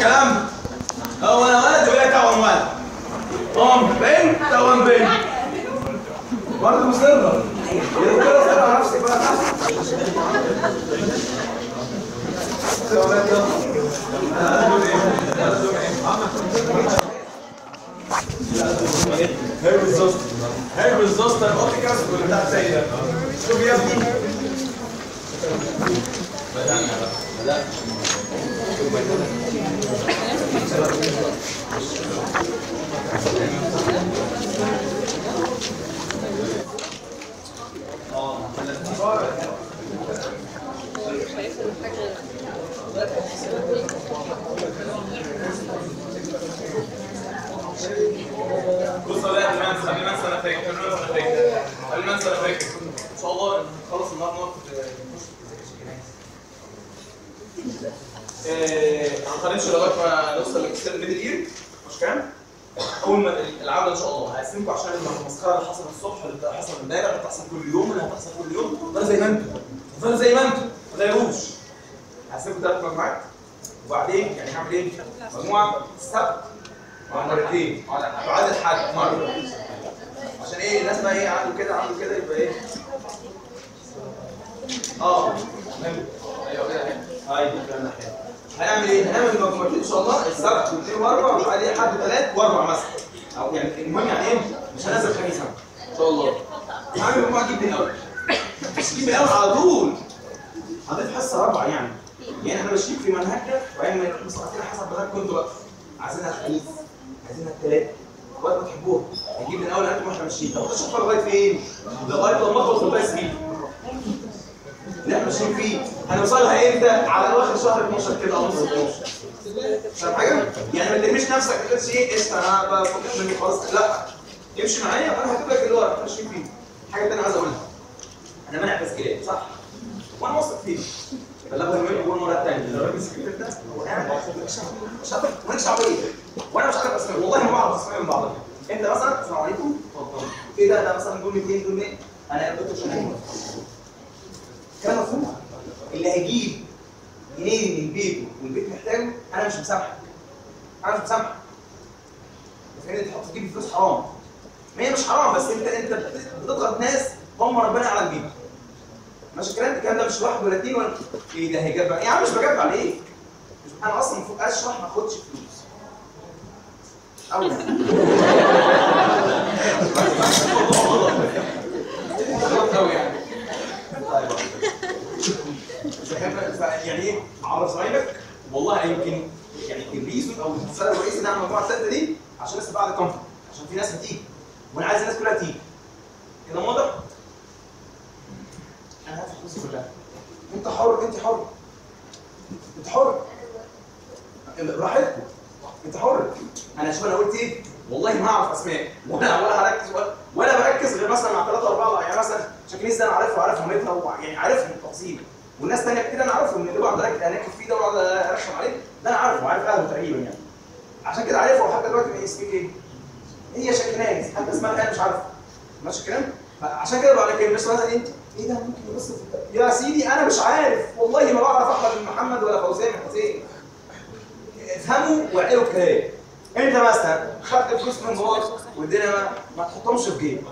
الكلام هو انا ولد وهي توأم ولد ام بنت توأم بنت برضه مصرة يا دكتورة صرف على نفسك بقى هيرب الزوستر هيرب الزوستر اوكي كاسكو بتاع سيدة شوف يا ابني بدأنا بقى بدأنا بص يا المنسى قبل ما انسى انا فاكر قبل ما انسى انا فاكر قبل ما انسى انا فاكر ان شاء الله خلص النهارده نقف ما هنخليش لغايه ما نوصل لاكسترن ميدل اير مش كام؟ اول ما العوده ان شاء الله هقسمكم عشان المسخره اللي حصلت الصبح اللي حصل امبارح اللي هتحصل كل يوم اللي هتحصل كل يوم تفضلوا زي ما انتم تفضلوا زي ما انتم ما تغيروش هقسمكم ثلاث مجموعات وبعدين يعني هعمل ايه؟ مجموعه السبت مع مرتين بعد الحد مره عشان ايه الناس بقى ايه عملوا كده عملوا كده يبقى ايه؟ اه تمام. ايوه كده ايوه كده ناحيه هنعمل ايه؟ هنعمل مجموعتين ان شاء الله السبت واثنين واربع وبعدين حد وثلاث واربع مثلا او يعني المهم يعني ايه؟ مش هنزل خميس أنا. ان شاء الله هعمل مجموعه جيب من الاول مش جيب من الاول على طول هضيف حصه رابعه يعني يعني احنا ماشيين في منهجنا وبعدين مسقطين حسب مزاجكم انتوا بقى عايزينها الخميس عايزينها الثلاث وقت ما تحبوها نجيب من الاول انتوا واحنا ماشيين طب تشوفوا لغايه فين؟ لغايه لما نخلص الباقي سنين اللي احنا ماشيين فيه هنوصلها امتى؟ على اواخر شهر 12 كده او نص 12 فاهم حاجه؟ يعني ما ترميش نفسك ما تقولش ايه قشطه انا بفكك مني خلاص لا امشي معايا وانا هكتب لك اللي هو احنا ماشيين فيه حاجه ثانيه عايز اقولها انا مانع تسجيلات صح؟ وانا واثق فيه بلغوا المهم اول مره الثانيه الراجل السكرتير ده هو قاعد مش عارف مالكش دعوه بيه وانا مش عارف اسماء والله ما بعرف اسماء من بعضها انت مثلا السلام عليكم اتفضل ايه ده ده مثلا دول 200 دول 100 انا قلت مش هنعمل كلام مفهوم اللي هيجيب جنيه من بيته والبيت محتاجه انا مش مسامحك انا مش مسامحك فاهم انت تحط تجيب فلوس حرام ما هي مش حرام بس انت انت بتضغط ناس هم ربنا على الجيب ماشي الكلام الكلام ده مش واحد ولا اثنين ولا ايه ده هيجب يا عم مش بجب عليك انا اصلا المفروض اشرح ما اخدش فلوس أوي غلط أوي يعني طيب إذا كان بقى- يعني ايه عرف زمايلك والله يمكن يعني الريزون او السبب الرئيسي ان اعمل المجموعه الثالثه دي عشان الناس بعد كونفرنس عشان في ناس هتيجي وانا عايز الناس كلها تيجي كده واضح؟ انا هدفع فلوسي كلها انت حر انت حر انت حر براحتكم انت حر انا شوف انا قلت ايه والله ما اعرف اسماء ولا ولا هركز ولا, ولا بركز غير مثلا مع ثلاثه اربعه يعني مثلا شاكينيز ده انا عارفها وعارف مامتها وع- يعني عارفهم بالتفصيل والناس ثانيه كتير انا عارفهم من اللي بقعد أرك- انكد فيه ده واقعد ارخم عليه ده انا عارفه وعارف اهله تقريبا يعني عشان كده عارفها وحتى دلوقتي من اسمك ايه؟ هي شاكينيز حتى اسمها انا مش عارفه ماشي الكلام؟ فعشان كده بقى لكن مش مثلا ايه؟ ايه ده ممكن يبص في الت- يا سيدي انا مش عارف والله ما بعرف احمد بن محمد ولا فوزان بن حسين افهموا واعقلوا الكلام انت مثلا خدت فلوس من باباك والدنيا ما, ما تحطهمش في جيب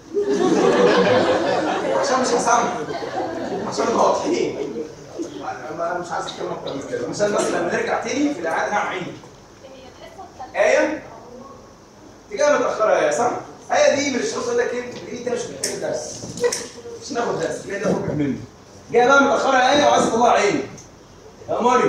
عشان مش هسامحك عشان نبقى واضحين انا أنا مش عايز اتكلم اكتر من كده عشان بس لما نرجع تاني في الاعاده نعم عيني ايه تجاه متاخره يا صح ايه دي من الشخص يقول لك ايه دي انت مش محتاج درس مش ناخد درس جاي ناخد منه جايه بقى متاخره يا ايه وعايز تطلع عيني يا ماريو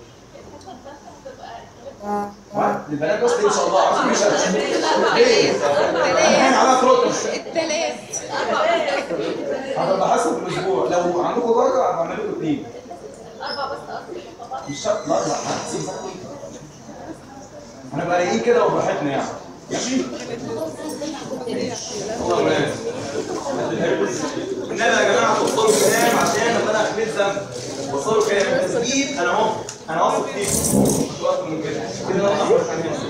البنات بس ان شاء الله عارفين مش ليه؟ الحين على تروتش الثلاث هتبقى حسب الاسبوع لو عندكم درجه هعمل لكم اثنين أربع بس أصلي مش شرط لا لا هتسيب هنبقى رايقين كده وبراحتنا يعني ماشي؟ الله يبارك. النبي يا جماعه توصلوا كلام عشان لما انا اخليت ذنب وصلوا كلام التسجيل انا اهو انا واثق فيكم مش واثق من كده كده انا احمد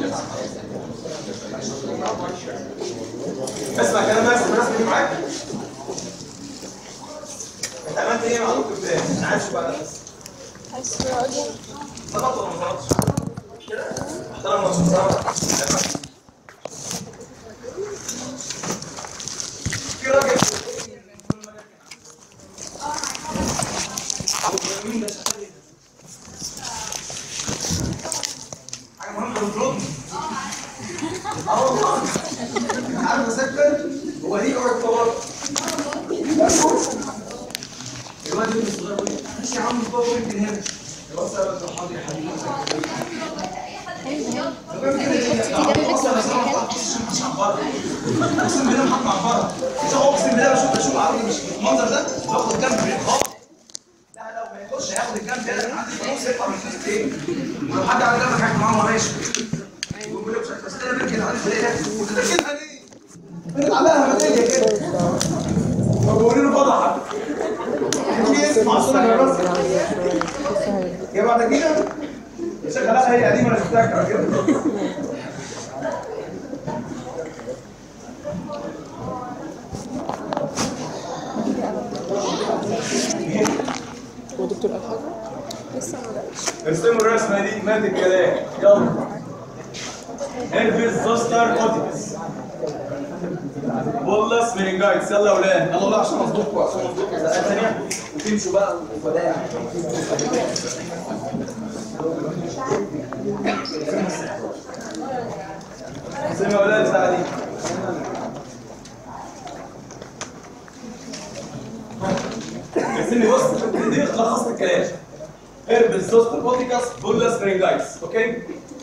اسمع كلام ناس رسمي معاك انت عملت ايه مع دكتور فلان؟ انا عايز بقى بس ظبط ولا ما ظبطش؟ عشان صعب في راجل مين ده شغال ايه؟ حاجه مهمه للفلوت اه والله عارف اسكر هو ليه اوعى تصور الواد ابن الصغير بيقول لي ماشي يا عم صور يمكن هنا خلاص يا باشا حاضر يا حبيبي اقسم بالله محط مع بعض مش هو اقسم بالله بشوف بشوف عرضي مش المنظر ده باخد جنب خالص لا لو ما يخش هياخد الجنب ده انا عندي فلوس يطلع من الفلوسين ولو حد على جنبك هيحكي معاه ماشي يقول لك بس انا بركن على الفلوس وتركنها ليه؟ برد عليها هديه كده طب قولي له فضحك في اسم عصرك يا راجل يا بعد كده يا شيخ لا هي قديمه انا شفتها كده هو دكتور قال حاجه؟ لسه ما بدأش ارسموا الرسمه دي مات الكلام يلا هيرفيس زوستر اوتيبس بولس مينينجايتس يلا يا ولاد يلا والله عشان اصدقكم عشان اصدقكم زقات ثانيه وتمشوا بقى وفداع ارسموا يا ولاد الساعه دي ارسمي بص دي لخصت الكلام هيربس زوستر اوتيكاس بولس مينينجايتس اوكي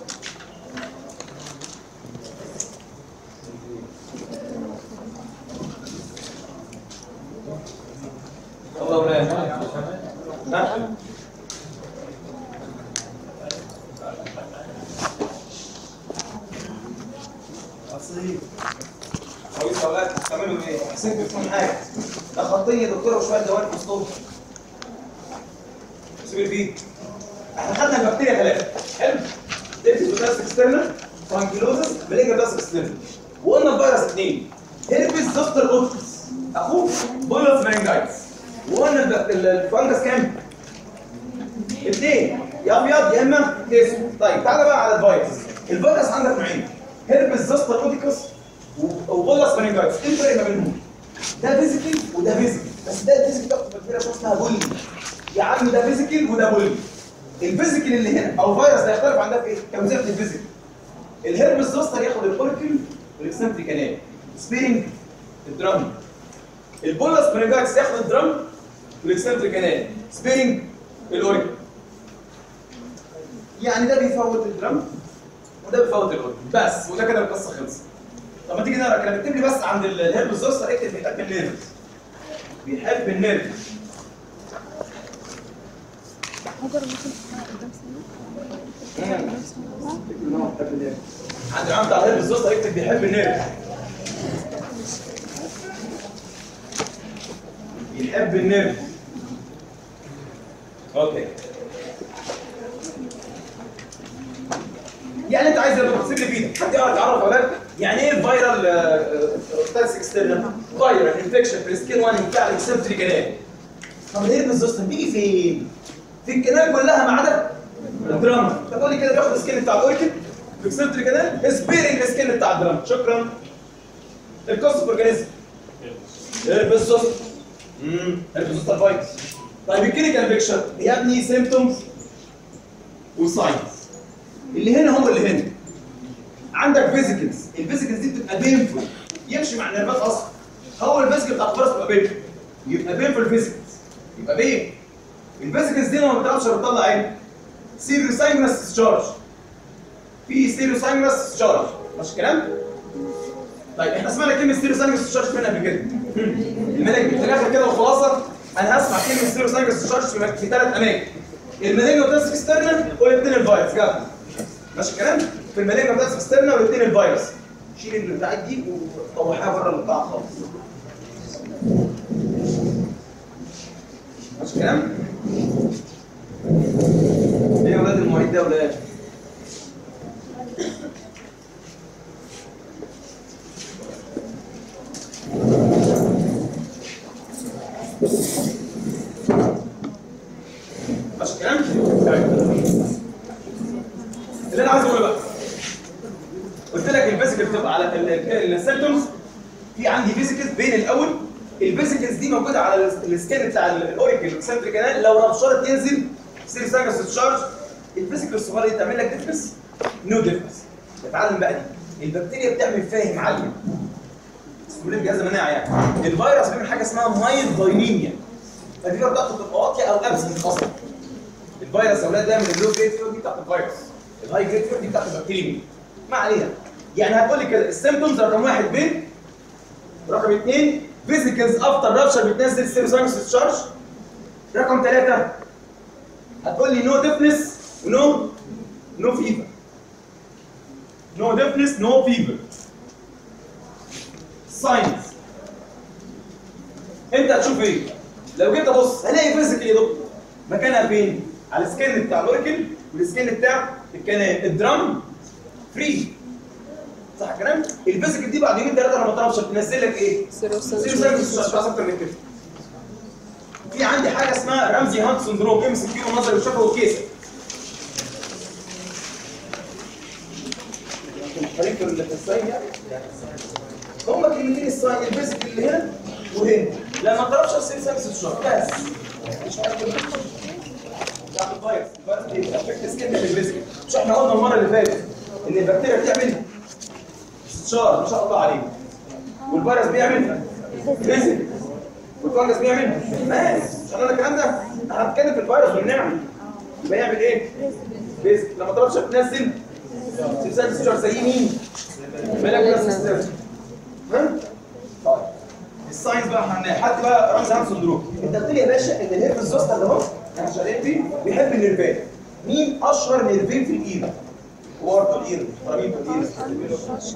يلا يا ولاد ها اصلي كويس يا ولاد تعملوا ايه؟ حسيت بفهم حاجه ده خطيه يا دكتوره وشويه دوائر مصطوب سيب البيت احنا خدنا البكتيريا ثلاثه حلو تيبس بلاس اكسترنال فانكيلوزس ماليجا بلاس اكسترنال وقلنا الفيروس اثنين هيربس زوستر اوتس اخوه بولس مانجايتس وقلنا البك- ال- الفانجس كام؟ اثنين يا ابيض يا اما اسود طيب تعالى بقى على الفيروس الفيروس عندك نوعين هيربس زوستر اوتيكوس و- وبولس مانجايتس ايه الفرق ما بينهم؟ ده فيزيكال وده فيزيكال بس ده الفيزيكال ده بكتيريا اسمها بولي يا عم ده فيزيكال وده بولي الفيزيكال اللي هنا او فيروس ده يختلف عن ده في ايه؟ كوظيفه الفيزيكال الهربس زوستر ياخد الاوركل والاكسنتري كانال سبيرنج الدرام البولس برينجاكس ياخد الدرام والاكسنتري كانال سبيرنج الاوركل يعني ده بيفوت الدرام وده بيفوت الاوركل بس وده كده القصه خلصت طب ما تيجي نقرا كده اكتب لي بس عند ال- الهربس زوستر اكتب بيحب النيرف بيحب النيرف هاجر ممكن تسمع قدام سنه قدام سنه عند العام بتاع الهرب الزوستر اكتب بيحب النيرف بيحب النيرف اوكي يعني انت عايز يا دكتور سيب لي بايدك حد يعرف يعرف اولاد يعني ايه فايرال تاكس اكسترنال فايرال انفكشن في السكين 1 بتاع الاكسنتري كانال طب الهرب الزوستر بيجي فين؟ في الكنال كلها ما عدا الدراما تقول لي كده بياخد السكين بتاع الاوركيد الاكسنتري كانال سبيرنج السكين بتاع الدراما شكرا الكوست اورجانيزم هربس زوستر امم هربس زوستر فايروس طيب الكلينيكال بيكشر يا ابني سيمبتومز وساينز اللي هنا هم اللي هنا عندك فيزيكلز الفيزيكلز دي بتبقى بينفول يمشي مع النيرفات اصلا هو الفيزيكال بتاع الفيروس بتبقى بينفول يبقى بينفول فيزيكلز يبقى بين الفيزيكلز دي لما بتعرفش بتطلع ايه سيريوسايمنس ديسشارج في سيريوسايمنس ديسشارج مش الكلام طيب احنا سمعنا كلمه سيريوسايمنس ديسشارج فين قبل كده الملاك في الاخر كده وخلاصه انا هسمع كلمه سيريوسايمنس ديسشارج في في ثلاث اماكن المالينجا بتاعت اكسترنال والاثنين الفيروس جاب ماشي الكلام في المالينجا بتاعت اكسترنال والاثنين الفيروس شيل البتاعات دي وطوحها بره البتاع خالص ماشي الكلام ايه يا ولاد المعيد ده ولا ايه ماشي الكلام؟ طيب. اللي انا عايز اقوله بقى اللي بتبقى على السيمتومز في عندي فيزيكلز بين الاول الفيزيكلز دي موجوده على ال- السكين بتاع ال- الاوريكل والسنتري كانال لو ربشرت ينزل سيري سانجس تشارج الفيزيكل الصغيره دي تعمل لك ديفنس نو ديفنس اتعلم بقى دي البكتيريا بتعمل فاهم عاليه ستيموليت جهاز المناعه يعني الفيروس بيعمل حاجه اسمها مايل فايريميا فالفيروس بتاعته بتبقى واطيه او ابسنت اصلا الفيروس يا اولاد ده من اللو جريد فيور دي بتاعت الفيروس الهاي جريد فيور دي بتاعت البكتيريا ما علينا يعني هتقول لي كده السيمبتومز رقم واحد بين رقم اثنين فيزيكلز افتر رابشر بتنزل سيروساينس تشارج رقم ثلاثه هتقول لي نو ديفنس ونو نو فيفر نو ديفنس نو فيفر ساينس انت هتشوف ايه لو جيت ابص هلاقي فيزيكال يا دكتور مكانها فين على السكن بتاع الاوركل والسكن بتاع الكنال الدرام فري صح الكلام الفيزيكال دي بعد يومين ثلاثه لما تربش بتنزل لك ايه سيروساينس سيريس سيرفيس مش عايز اكتر من كده في عندي حاجه اسمها رمزي هانت سندروم ام سي كيو نظري وشفوي وكيسه خليك اللي في الساين يعني هم كلمتين الساين البيزك اللي هنا وهنا لما تضربش السيريس سيرفيس الشهر بس مش اكتر من كده بتاعت الفيروس الفيروس دي افكت سكين في البيزك مش احنا قلنا المره اللي فاتت ان البكتيريا بتعمل استشار ما شاء الله عليه والفيروس بيعمل فيزيك والفنجس بيعمل ماس مش انا الكلام ده احنا هنتكلم في الفيروس والنعم يبقى يعمل ايه؟ فيزيك لما تضربش بتنزل سلسله استشار زي مين؟ مالك بس استشار ها؟ طيب الساينس بقى هنلاقي حد بقى رمز هام سندروم انت قلت لي يا باشا ان الهيرب الزوستر ده اهو احنا شغالين فيه بيحب النيرفات مين اشهر نيرفين في الايد؟ ورطه الايد مين في الايد؟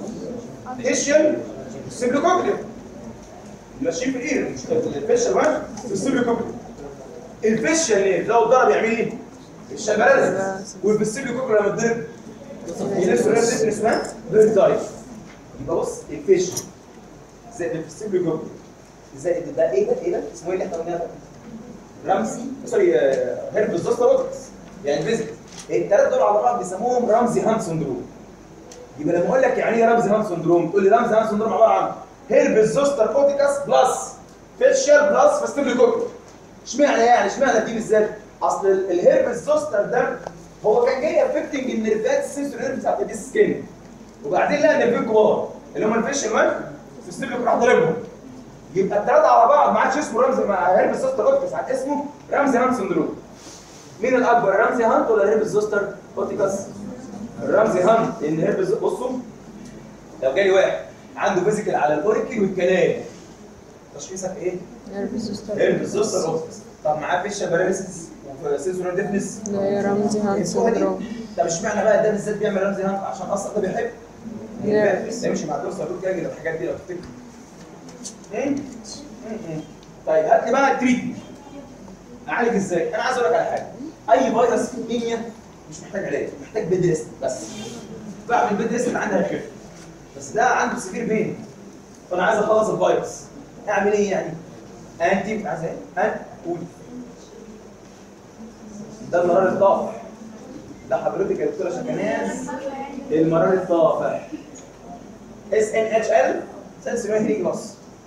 هيشيال سيبلوكوكليا ماشيين في الايد مش الفيشل واحد في السيبلوكوكليا الفيشل نيرف لو اتضرب يعمل ايه؟ الشبارز وفي السيبلوكوكليا لما اتضرب يلف الرئه دي اسمها فيرتايف يبقى بص الفيشل زائد في السيبلوكوكليا زائد ده ايه ده ايه ده اسمه ايه اللي احنا قلناه ده؟ رمزي سوري آه، هيربس زوستر اوتكس يعني فيزيك الثلاثه دول على بعض بيسموهم رمزي هانت سندروم يبقى لما اقول لك يعني ايه رمزي هانت سندروم تقول لي رمزي هانت سندروم عباره عن هيربس زوستر اوتيكاس بلس فيشيال بلس فاستيبلوكوكل اشمعنى يعني اشمعنى دي بالذات اصل ال- الهيربس زوستر ده هو كان جاي افكتنج النيرفات السنسوري نيرف بتاعت السكين وبعدين لقى نيرفين كبار اللي هم الفيشيال وان فاستيبلوكوكل راح ضاربهم يبقى الثلاثه على بعض ما عادش اسمه رمزي مع هيربس زوستر اوتيكاس عاد اسمه رمزي هانت سندروم مين الاكبر رمزي هانت ولا هيربس زوستر اوتيكاس الرمزي هانت ان هيربس بصوا لو جالي واحد عنده فيزيكال على الاوريكل والكلام تشخيصك ايه؟ هيربس زوستر اوتيكاس طب معاه فيشا باراليسيس وسيزونال ديفنس اللي هي رمزي هانت سندروم طب اشمعنى بقى ده بالذات بيعمل رمزي هانت عشان اصلا ده بيحب نيرفز. ده يمشي مع دورسال روت جانجل الحاجات دي لو تفتكر مم؟ مم. طيب هات لي بقى التريتمنت اعالج ازاي؟ انا عايز اقول لك على حاجه اي فيروس في الدنيا مش محتاج علاج محتاج بيد ريست بس بعمل البيد ريست اللي عندها خف بس ده عنده سيفير بين فانا عايز اخلص الفيروس اعمل ايه يعني؟ انتي عايز ايه؟ انت قول ده المرار الطافح ده حضرتك يا دكتوره شكناز المرار الطافح اس ان اتش ال سنسوري هيرينج لوس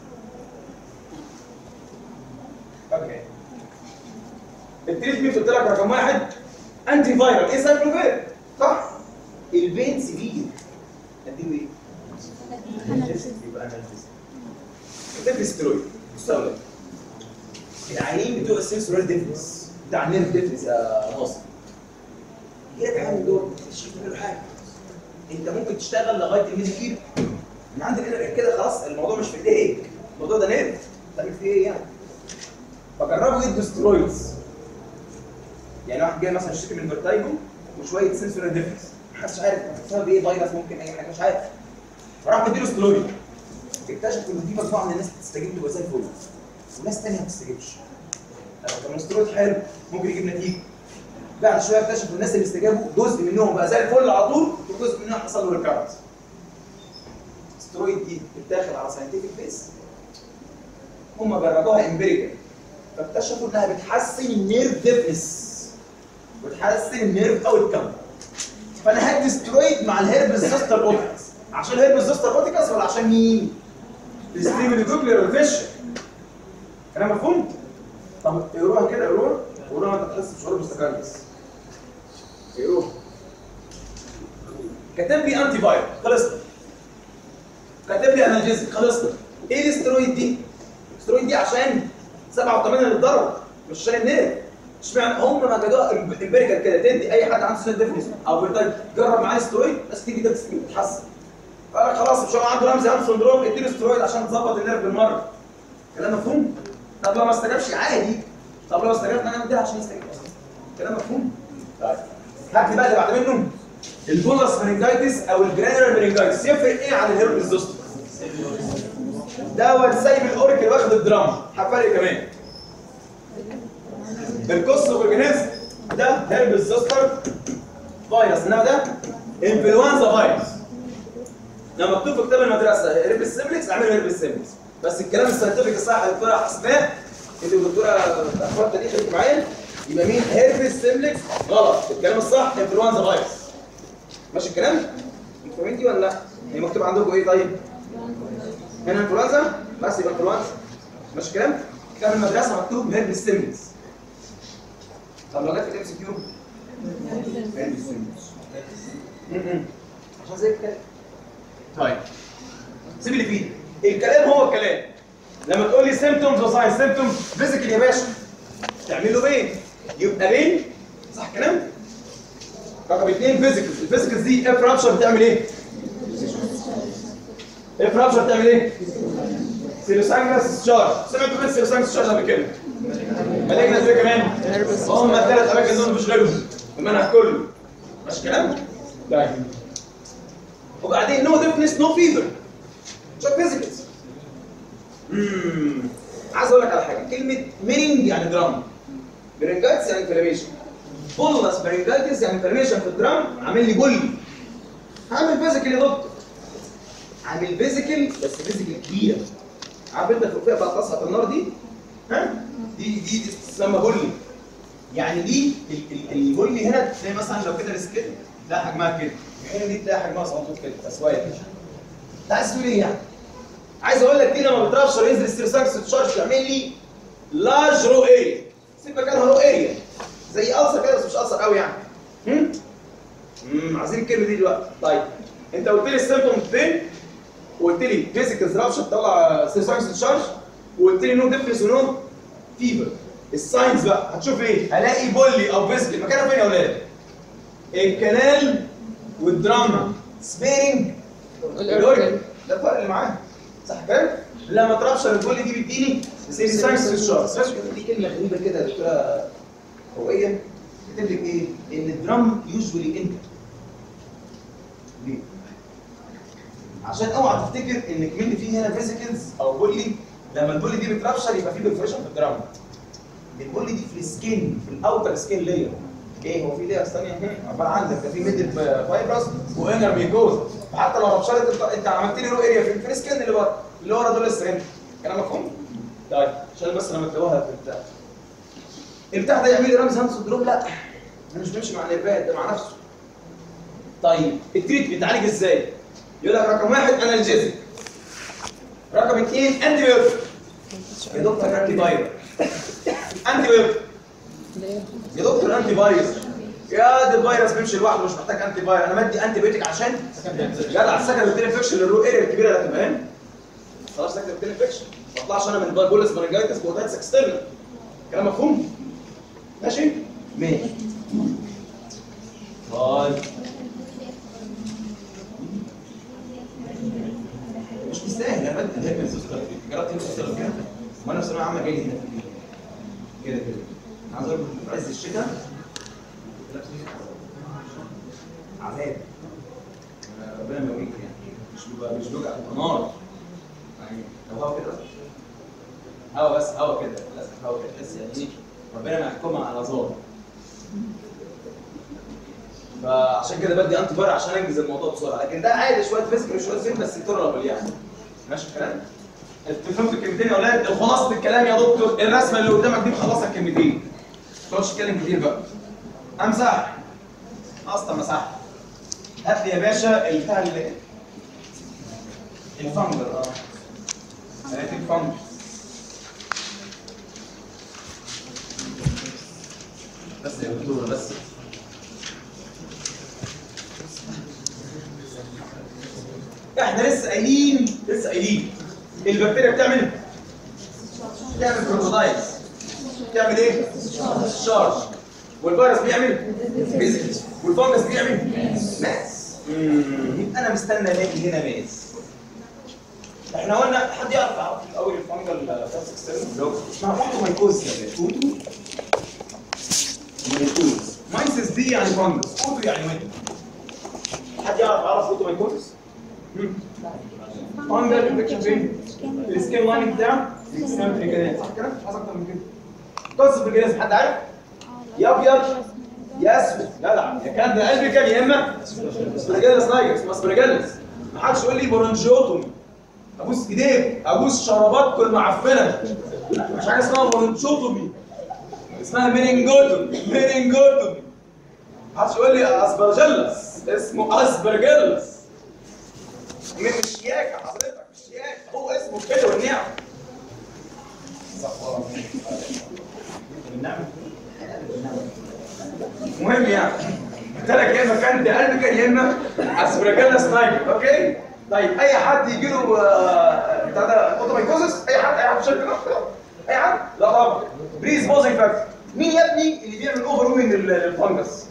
اوكي التريتمنت قلت لك رقم واحد انتي فايرال ايه سايكلوفير صح البين سيفير اديله ايه؟ يبقى انالجيزم اديله سترويد بص يا ولاد العيانين بتوع السنسورال ديفنس بتاع النيرف ديفنس يا ناصر ايه العيان دول مش له حاجه انت ممكن تشتغل لغايه الميد كيلو من عند الانر كده خلاص الموضوع مش في ايديك الموضوع ده نيرف تعمل فيه ايه يعني فجربوا يدوا سترويدز يعني واحد جاي مثلا يشتكي من فيرتايجو وشويه سنسورال ديفنس محدش عارف بسبب ايه فيروس ممكن اي حاجه مش عارف فراح مديله سترويد اكتشفوا ان في مجموعه من الناس بتستجيب تبقى زي الفل وناس تانية ما بتستجيبش لو كان سترويد حلو ممكن يجيب نتيجه بعد شويه اكتشفوا الناس اللي استجابوا جزء منهم بقى زي الفل على طول وجزء منهم حصل له ريكارنس سترويد دي بتتاخد على ساينتفك بيس هم جربوها امبيريكال فاكتشفوا انها بتحسن النيرف ديفنس بتحسن النيرف اوت كم فانا هدي سترويد مع الهيرب زاستر اوتكس عشان هيربس زوستر اوتيكاس ولا عشان مين؟ الستريبيلوكوكلير والفيش كلام مفهوم؟ طب اقروها كده اقروها اقروها انت تحس بشعور مستقلس اقروها كاتب لي انتي فايروس خلصنا كاتب لي انالجيزك خلصنا ايه الاسترويد دي؟ الاسترويد دي عشان 87 للضرر مش عشان النير اشمعنى هم ما جابوها البرجر كده تدي اي حد عنده سنه ديفنس او بيرتاج جرب معاه استرويد بس تيجي ده تتحسن فقال لك خلاص مش هو عنده رمزي هام سندروم اديله استرويد عشان تظبط النيرف بالمره كلام مفهوم؟ طب لو ما استجابش عادي طب لو استجاب انا اديها عشان يستجيب اصلا كلام مفهوم؟ طيب هات لي بقى اللي بعد منه البولس مننجايتس او الجرانولار مننجايتس يفرق ايه عن الهيربس زوستر؟ دوت سايب الاوركل واخد الدراما فرق كمان القص اورجانيزم ده هيربس زوستر فيروس انما ده انفلونزا فيروس لما مكتوب في كتاب المدرسه هيربس سيمبلكس اعملوا هيربس سيمبلكس بس الكلام الساينتفك الصح يا دكتوره حسناء اللي الدكتوره اخوات تاريخ اللي معايا يبقى مين هيربس سيمبلكس غلط الكلام الصح انفلونزا فيروس ماشي الكلام؟ انتوا فاهمين دي ولا لا؟ هي مكتوب عندكم ايه طيب؟ هنا انفلونزا بس يبقى انفلونزا ماشي الكلام؟ كتاب المدرسه مكتوب هيربس سيمبلكس طب لو جت في الام سي كيو هيربس سيمبلكس م-م. عشان زي كده طيب سيب اللي فيه الكلام هو الكلام لما تقول لي سيمتومز وساين سيمتومز فيزيكال يا باشا تعمل له بين يبقى بين صح كلام رقم اثنين فيزيكال الفيزيكالز دي اف رابشر بتعمل ايه اف رابشر بتعمل ايه سيروسانجس تشارج سمعتوا بس سيروسانجس تشارج قبل كده مالجنا ازاي كمان هم الثلاث اماكن دول مش غيرهم المنهج كله ماشي كلام طيب وبعدين نو ديفنس نو فيفر شوف فيزيكالز امم عايز اقول لك على حاجه كلمه ميرنج يعني درام برينجايتس يعني انفلاميشن بولس برينجايتس يعني انفلاميشن في الدرام عامل لي بولي هعمل فيزيكال يا دكتور عامل فيزيكال بس فيزيكال كبيره عارف انت الفوقيه بتاعت تصحى النار دي ها دي دي, دي تسمى بولي يعني دي ال- ال- البولي هنا تلاقي مثلا لو كده السكين ده حجمها كده الحين دي تلاقي حجمها صغنطوط كده تسويه كده ده عايز تقول ايه يعني؟ عايز اقول لك دي لما بترفشر ينزل ستريساكس تشارج تعمل لي لارج رو اريا سيب مكانها رو اريا زي ألسر كده بس مش ألسر قوي يعني هم؟ امم عايزين الكلمه دي دلوقتي طيب انت قلت لي السيمبتوم فين وقلت لي فيزيكال رابشر تطلع ستريساكس تشارج وقلت لي نو ديفرنس ونو فيفر الساينز بقى هتشوف ايه هلاقي بولي او فيزيكال مكانها فين يا اولاد الكنال والدراما سبيرنج والأوركل ده الفرق اللي معاه صح كده؟ لما ترابشر البولي دي بتديني سيري ساينس في الشارع دي كلمه غريبه كده يا دكتوره هويه كاتب لك ايه؟ ان الدرام يوجوالي انت ليه؟ عشان اوعى تفتكر ان كمان في هنا فيزيكلز او بولي لما البولي دي بترابشر يبقى في برفريشن في الدرام البولي دي في السكين في الاوتر سكين لاير ايه هو في لايرز ثانيه هنا عباره عندك ده في ميدل فايبرس وانر ميكوز فحتى لو ربشرت انت انت عملت لي رو اريا في في السكين اللي ورا اللي ورا دول السرنج كلام مفهوم؟ طيب عشان بس لما تلاقوها في البتاع البتاع ده يعمل لي رمز هانس سندروم لا انا مش بمشي مع النيرفات ده مع نفسه طيب التريت بيتعالج ازاي؟ يقول لك رقم واحد انالجيزك رقم اثنين انتي بيوتيك يا دكتور انتي فايروس انتي بيوتيك ليه؟ يا دكتور انتي فايروس يا ده الفيروس بيمشي لوحده مش محتاج انتي فايروس انا بدي انتي بيوتيك عشان جدع السكن بتيل انفكشن للرو اريا الكبيره اللي هتبقى خلاص سكن بتيل انفكشن ما اطلعش انا من بولس برنجايتس بوتاتس اكسترنال كلام مفهوم ماشي ماشي طيب مش مستاهل انا بدي الهرم السوستر جربت انت تشتغل كده وانا في ثانويه عامه جاي هنا كده كده أنا عايز اقول لكم في عز الشتاء عذاب آه، ربنا ما يوريك يعني مش بيبقى مش بيوجع بيبقى نار يعني لو هوا كده هوا بس هوا كده للاسف هوا كده تحس يعني ايه ربنا ما يحكمها على ظالم فعشان كده بدي انتي فاير عشان انجز الموضوع بسرعه لكن ده عادي شويه فيزيكال وشويه زين بس تورابل يعني ماشي الكلام؟ انتوا فهمتوا الكلمتين يا اولاد خلاصه الكلام يا دكتور الرسمه اللي قدامك دي مخلصه الكلمتين ما تقعدش تتكلم كتير بقى امسح اصلا مسحت هات لي يا باشا البتاع اللي الفنجل اه هات الفنجل بس يا دكتور بس احنا لسه قايلين لسه قايلين البكتيريا بتعمل بتعمل كروكودايلز بتعمل ايه؟ شارج والفيروس بيعمل فيزيكال والفانجس بيعمل ماس مم، يبقى انا مستنى الاقي هنا ماس احنا قلنا حد يعرف يعرف الاول الفانجل فاس اكسترنال اسمها اوتو مايكوز يا باشا اوتو مايكوز مايسس دي يعني فانجس اوتو يعني ويت حد يعرف يعرف اوتو مايكوز فانجل انفكشن فين؟ السكين لاين بتاعه السكين فريجانات صح كده؟ مش عايز اكتر من كده قصه فريجانات حد عارف؟ يا ابيض يا اسود جدع يا كان ده قلبي كان يا اما اسبرجيلس نايجر اسمه اسبرجيلس ما حدش يقول لي برونجيوتومي ابوس ايديك ابوس شراباتكم المعفنه مش حاجه اسمها برونجيوتومي اسمها مينينجوتومي مينينجوتومي ما حدش يقول لي اسبرجيلس اسمه اسبرجيلس من الشياكه حضرتك الشياكه هو اسمه كده والنعم صح والنعم مهم يعني قلت لك يا اما كان ده قلب كان يا اما اسبرجيلا سنايبر اوكي طيب اي حد يجي له آه، بتاع ده اوتومايكوزس اي حد اي حد في الشركه اي حد لا طبعا بريز بوزنج فاكتور مين يا ابني اللي بيعمل اوفر وين للفنجس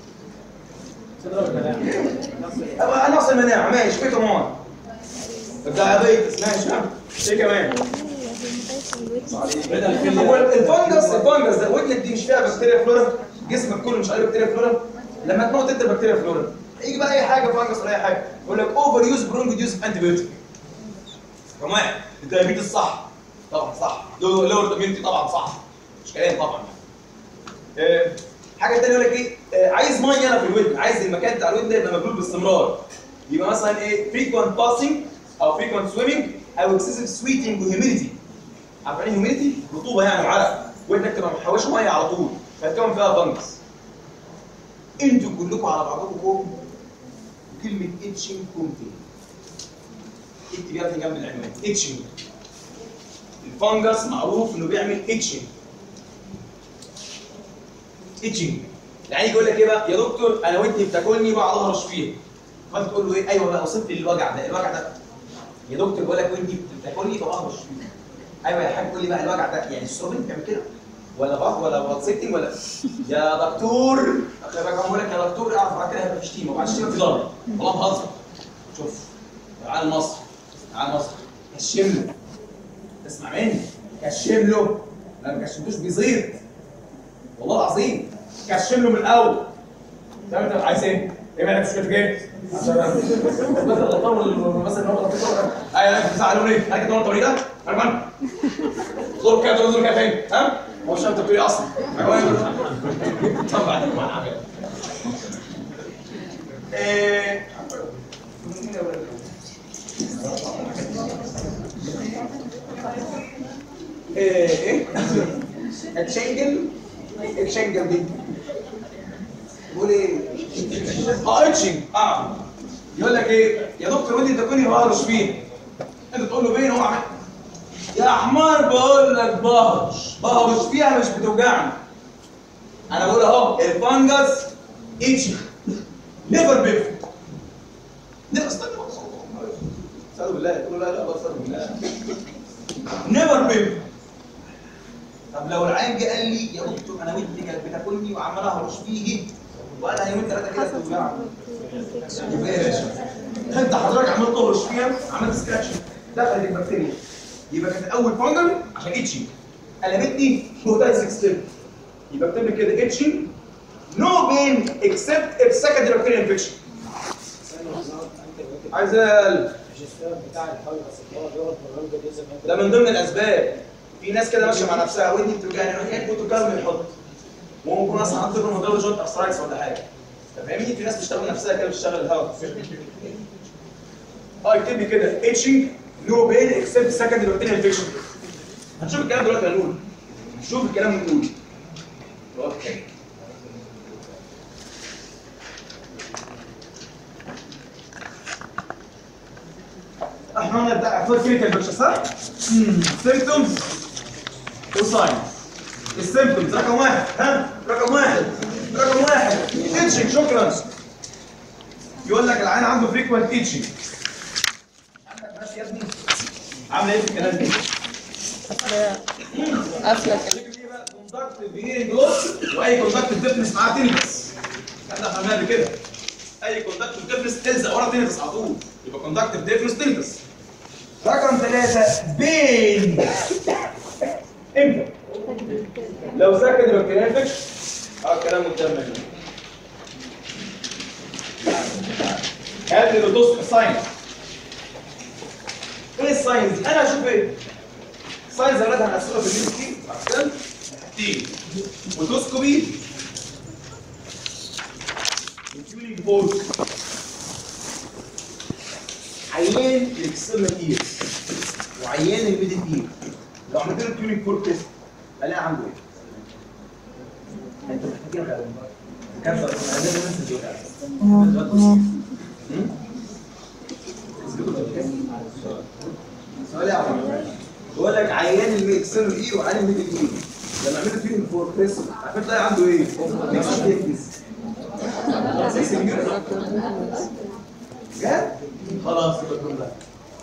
ابقى نقص المناعه ماشي في كمان الدايابيتس ماشي ها ايه كمان هو الفنجس الفنجس ده ودنك دي مش فيها بكتيريا فلورا جسمك كله مش عليه بكتيريا فلورا لما تموت انت بكتيريا فلورا يجي بقى اي حاجه فنجس ولا اي حاجه يقول لك اوفر يوز برونج يوز انتي بيوتيك رقم واحد الدايابيتس صح طبعا صح لور دومينتي طبعا صح مش كلام طبعا آه، حاجه ثانيه يقول لك ايه آه، عايز ميه انا في الودن عايز المكان بتاع الودن ده يبقى مبلول باستمرار يبقى مثلا ايه frequent passing او frequent swimming او excessive sweating وهيوميديتي عارف يعني هيوميديتي رطوبه يعني وعرق ودنك تبقى محوشه ميه على طول فتكون فيها فانجس انتوا كلكم على بعضكم كلمه اتشنج كومتين اكتب يا ابني جنب العنوان اتشنج الفانجس معروف انه بيعمل اتشنج اتشنج يعني يقول لك ايه بقى يا دكتور انا ودني بتاكلني بقعد اهرش فيها فانت تقول له ايه ايوه بقى وصف لي الوجع ده الوجع ده يا دكتور بيقول لك ودني بتاكلني فبهرش فيها ايوه يا حاج قول لي بقى الوجع ده يعني السروبين بيعمل كده ولا بط ولا بطسكتنج ولا يا دكتور اخي بقى بقول لك يا دكتور اعرف بعد كده هيبقى في شتيمه وبعد الشتيمه في ضرب والله بهزر شوف تعال مصر تعال مصر كشم له اسمع مني كشم له لما ما كشمتوش بيزيد والله العظيم كشم له من الاول طب انت عايز ايه؟ ايه مالك مشكلتك ايه؟ عشان مثلا غلطان ولا مثلا هو غلطان ايوه انت بتزعل ليه؟ هل كده طريقه؟ انا مالك؟ زور كده زور كده فين؟ ها؟ هو مش انت بتقول ايه اصلا؟ طبعا ما انا ايه ايه ايه؟ اتشنجل اتشنجل دي بيقول ايه؟ اه اتشنج اه يقول لك ايه؟ يا دكتور ودي تكوني بهرش فين؟ انت تقول له فين هو عمل يا حمار بقول لك بهرش بهرش فيها مش بتوجعني انا بقول اهو الفانجس اتشنج نيفر بيفت نيفر استنى بقى استغفر بالله تقول لا لا استغفر بالله نيفر بيفت طب لو العين جه قال لي يا دكتور انا ودني كانت بتاكلني وعمال اهرش فيه وقال لها يومين ثلاثه كده بتوجعني يبقى ايه يا باشا؟ انت حضرتك عمال تهرش فيها عملت سكراتش دخلت البكتيريا يبقى كانت اول فانجل عشان اتشنج قلبتني بروتايز اكسترن يبقى اكتب لي كده اتشنج نو بين اكسبت اف سكندري بكتيريا انفكشن عايز ال- مش السبب بتاع الفيروس اللي هو بيقعد بالرنج دي زي ما انت ده من ضمن الاسباب في ناس كده ماشيه مع نفسها ودني بتوجعني يروح ياكل بوتوكازم يحط وممكن اصلا عنده فكره مضاد جونت ارثرايتس ولا حاجه أنت فاهمني في ناس بتشتغل نفسها كده بتشتغل الهواء اه اكتب لي كده اتشنج نو بين اكسبت سكندري بكتيريا انفكشن هنشوف الكلام دلوقتي هنقول نشوف الكلام ونقول اوكي احنا احنا نبدا اخد كلينيكال بيكتشر صح؟ سيمبتومز وساين السيمبتومز رقم واحد ها رقم واحد رقم واحد اتشنج شكرا يقول لك العين عنده فريكوينت اتشنج عندك ناس يا ابني عامله ايه في الكلام ده؟ قافله كده كوندكت هيرنج لوس واي كوندكت ديفنس معاه تنفس احنا فهمناها قبل كده اي كوندكت ديفنس تلزق ورا تنفس على طول يبقى كوندكت ديفنس تنفس رقم ثلاثة بين امتى؟ لو سكن الكلام اه كلام مكمل هات لي الدوس ساين ايه الساينز دي؟ انا اشوف ايه؟ ساينز يا ولاد هنقسمها في الفيديو كتير عشان حاجتين وتوسكوبي وتيونينج بورك عيان الاكسترنال اير وعيان الميدل اير لو عملت له تيونينج بورك تيست الاقي عنده ايه؟ انتوا محتاجين غير كانسر عايزين ننسى دول سؤال يا عم بقول لك عيان الاكسترنال اير وعيان الميدل اير لما عملت فيه فوركريس عارف تلاقي عنده ايه؟ نكسس جد؟ خلاص يبقى كل ده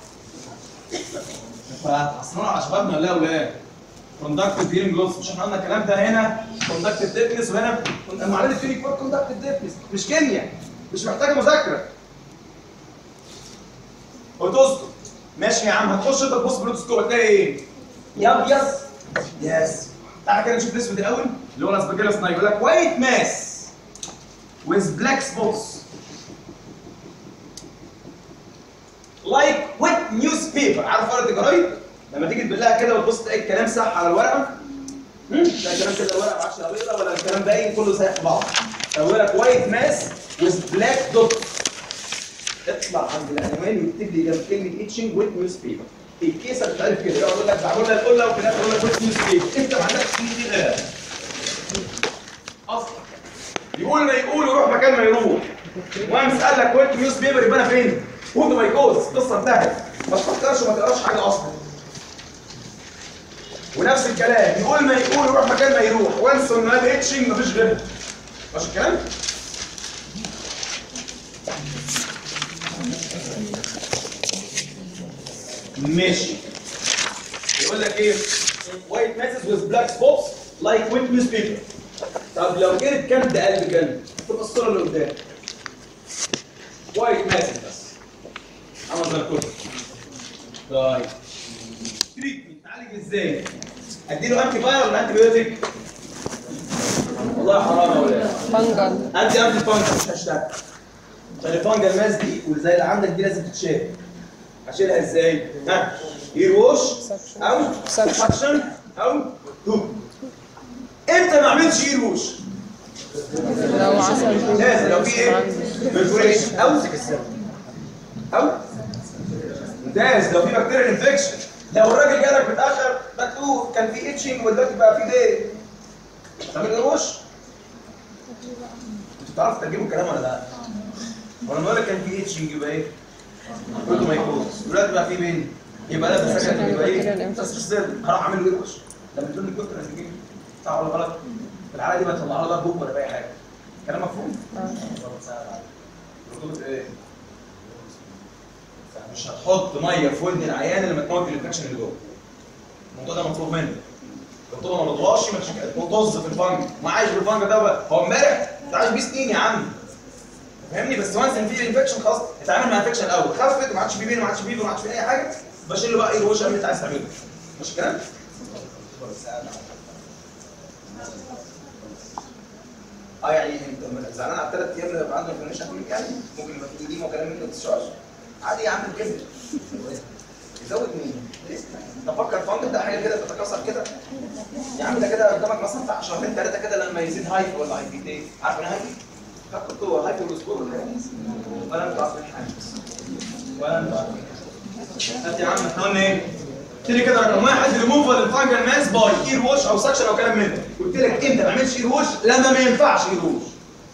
فاصلا على شبابنا لا ولا كوندكتيف هيرنج لوس مش احنا قلنا الكلام ده هنا كوندكتيف ديفنس وهنا لما عملت فيه فور كوندكتيف ديفنس مش كيمياء مش محتاجه مذاكره وتسكت ماشي يا عم هتخش انت تبص بلوتوسكوب هتلاقي ايه؟ يا ابيض يس تعالى كده نشوف الاسود الاول اللي هو الاسباجيلاس نايف يقول لك وايت ماس with black spots like wet newspaper عارف ورقه الجرايد لما تيجي تبلها كده وتبص تلاقي الكلام صح على الورقه هم؟ تلاقي الكلام كده الورقه ما عادش لا بيضه ولا الكلام باين كله سايح في بعض فيقول لك وايت ماس with black dot اطلع عند العنوان ويكتب لي جنب كلمه اتشنج ويت نيوز بيبر الكيسه بتعرف كده يقعد يقول لك بعمل لك القله وفي الاخر يقول لك ويت نيوز بيبر انت ما عندكش دي غيرها اصلا يقول ما يقول يروح مكان ما يروح وامس قال لك ويت نيوز بيبر يبقى انا فين؟ هود ما يكوز قصه انتهت ما تفكرش وما تقراش حاجه اصلا ونفس الكلام يقول ما يقول يروح مكان ما يروح وانسى ان هذا اتشنج مفيش غيرها ماشي الكلام؟ ماشي يقول لك ايه وايت ماسز with black spots like wet newspaper طب لو جرت كبد قلب جنب تبقى الصوره اللي قدام وايت ماسز بس عمل زي الكل طيب تريتمنت نعالج ازاي؟ اديله انتي فاير ولا انتي بيوتيك؟ والله حرام يا ولاد فنجل ادي انتي فانجل مش هشتغل عشان الفانجل ماس دي وزي اللي عندك دي لازم تتشال اشيلها ازاي؟ ها اير ووش او سكشن. سكشن او هوك امتى ما اعملش اير ووش؟ لو عسل لازم لو في ايه؟ برفوريشن او او ممتاز لو في بكتيريال انفكشن لو الراجل جالك متاخر مكتوب كان في اتشنج ودلوقتي بقى في دي تعمل اير ووش؟ انتوا بتعرفوا ترجموا الكلام ولا لا؟ وانا بقول لك كان في اتشنج يبقى ايه؟ كله ما يكون دلوقتي بقى في مين؟ يبقى ده سكن يبقى ايه؟ بس مش زي هروح اعمل له ايه وش؟ لما تقول لي كنت انا تجيب صح ولا غلط؟ في الحاله دي بطلع له ضرب بوك ولا باي حاجه كلام مفهوم؟ رطوبه ايه؟ مش هتحط ميه في ودن العيان اللي تموت الانفكشن اللي جوه الموضوع ده مطلوب منك الرطوبه ما رضواش مطز في الفنج ما عايش بالفنج ده بقى هو امبارح ده عايش بيه سنين يا عم فاهمني بس وانس ان في انفكشن خلاص اتعامل مع الانفكشن الاول خفت وما عادش في بين وما عادش في ما عادش في اي حاجه بشيل له بقى ايه وش اللي انت عايز تعمله مش الكلام؟ اه يعني انت زعلان على الثلاث ايام اللي يبقى عنده انفلاميشن كل يعني ممكن يبقى في ايديما وكلام من ده ما تشعرش عادي يا عم كده يزود مين؟ تفكر فانج ده حاجه كده تتكسر كده يا عم ده كده قدامك مثلا بتاع شهرين ثلاثه كده لما يزيد هايف ولا هايفيتين عارف ايه هايف؟ فكر جوه هايف والسكور والحاجات دي ولا انت عارف الحاجه ولا انت عارف هات يا عم احنا قلنا ايه؟ قلت لي كده رقم واحد ريموفال الفانجل ماس باي اير ووش او سكشن او كلام من ده قلت لك امتى ما اعملش اير ووش لما ما ينفعش اير ووش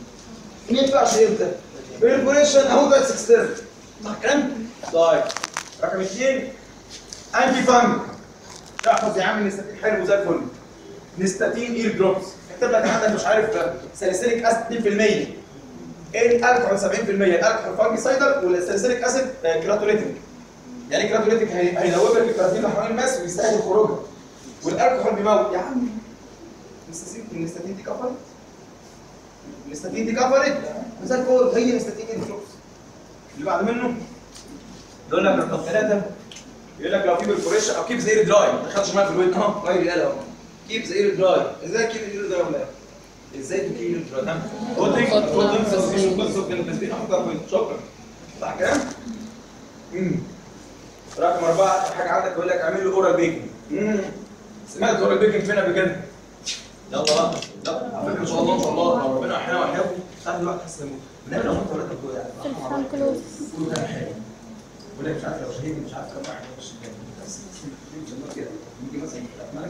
ما ينفعش امتى؟ بريبوريشن اهو ده اكسترن صح الكلام؟ طيب رقم اثنين انتي فانج تحفظ يا عم نستاتين حلو زي الفل نستاتين اير دروبس اكتب لك عندك مش عارف ساليسيليك اسيد 2% الكحول 70% الكحول فانجي سايدر والساليسيليك اسيد كراتوليتيك يعني ايه كراتوليتيك هي- هيدوبك الكراتين اللي حوالين الماس ويسهل خروجها والالكحول بيموت يا عم النستاتين النستاتين دي كفرت النستاتين دي كفرت زي الفل هي نستاتين اير دروبس اللي بعد منه يقول لك رقم ثلاثه يقول لك لو في برفوريشن او كيب زي دراي ما تدخلش ميه في الويت اهو طيب قال اهو كيب زي دراي ازاي كيب زي دراي ولا إيه؟ ازاي تكيب دراي تمام فوتنج فوتنج سسبشن قصه ان التسبيح افضل من شكرا صح كلام؟ امم رقم اربعه اخر حاجه عندك يقول لك اعمل له اورال بيكنج امم سمعت اورال بيكنج فين قبل كده؟ يلا بقى يلا على فكره ان شاء الله ان شاء الله لو ربنا احيانا واحياكم تعالوا دلوقتي تحس بنعمل لو انت ولادك جوه يعني في الفرنكلوز كله كان حلو ولا مش عارف لو شهيد مش عارف كم واحد يخش الجنة. بس ان شاء الله كده يجي مثلا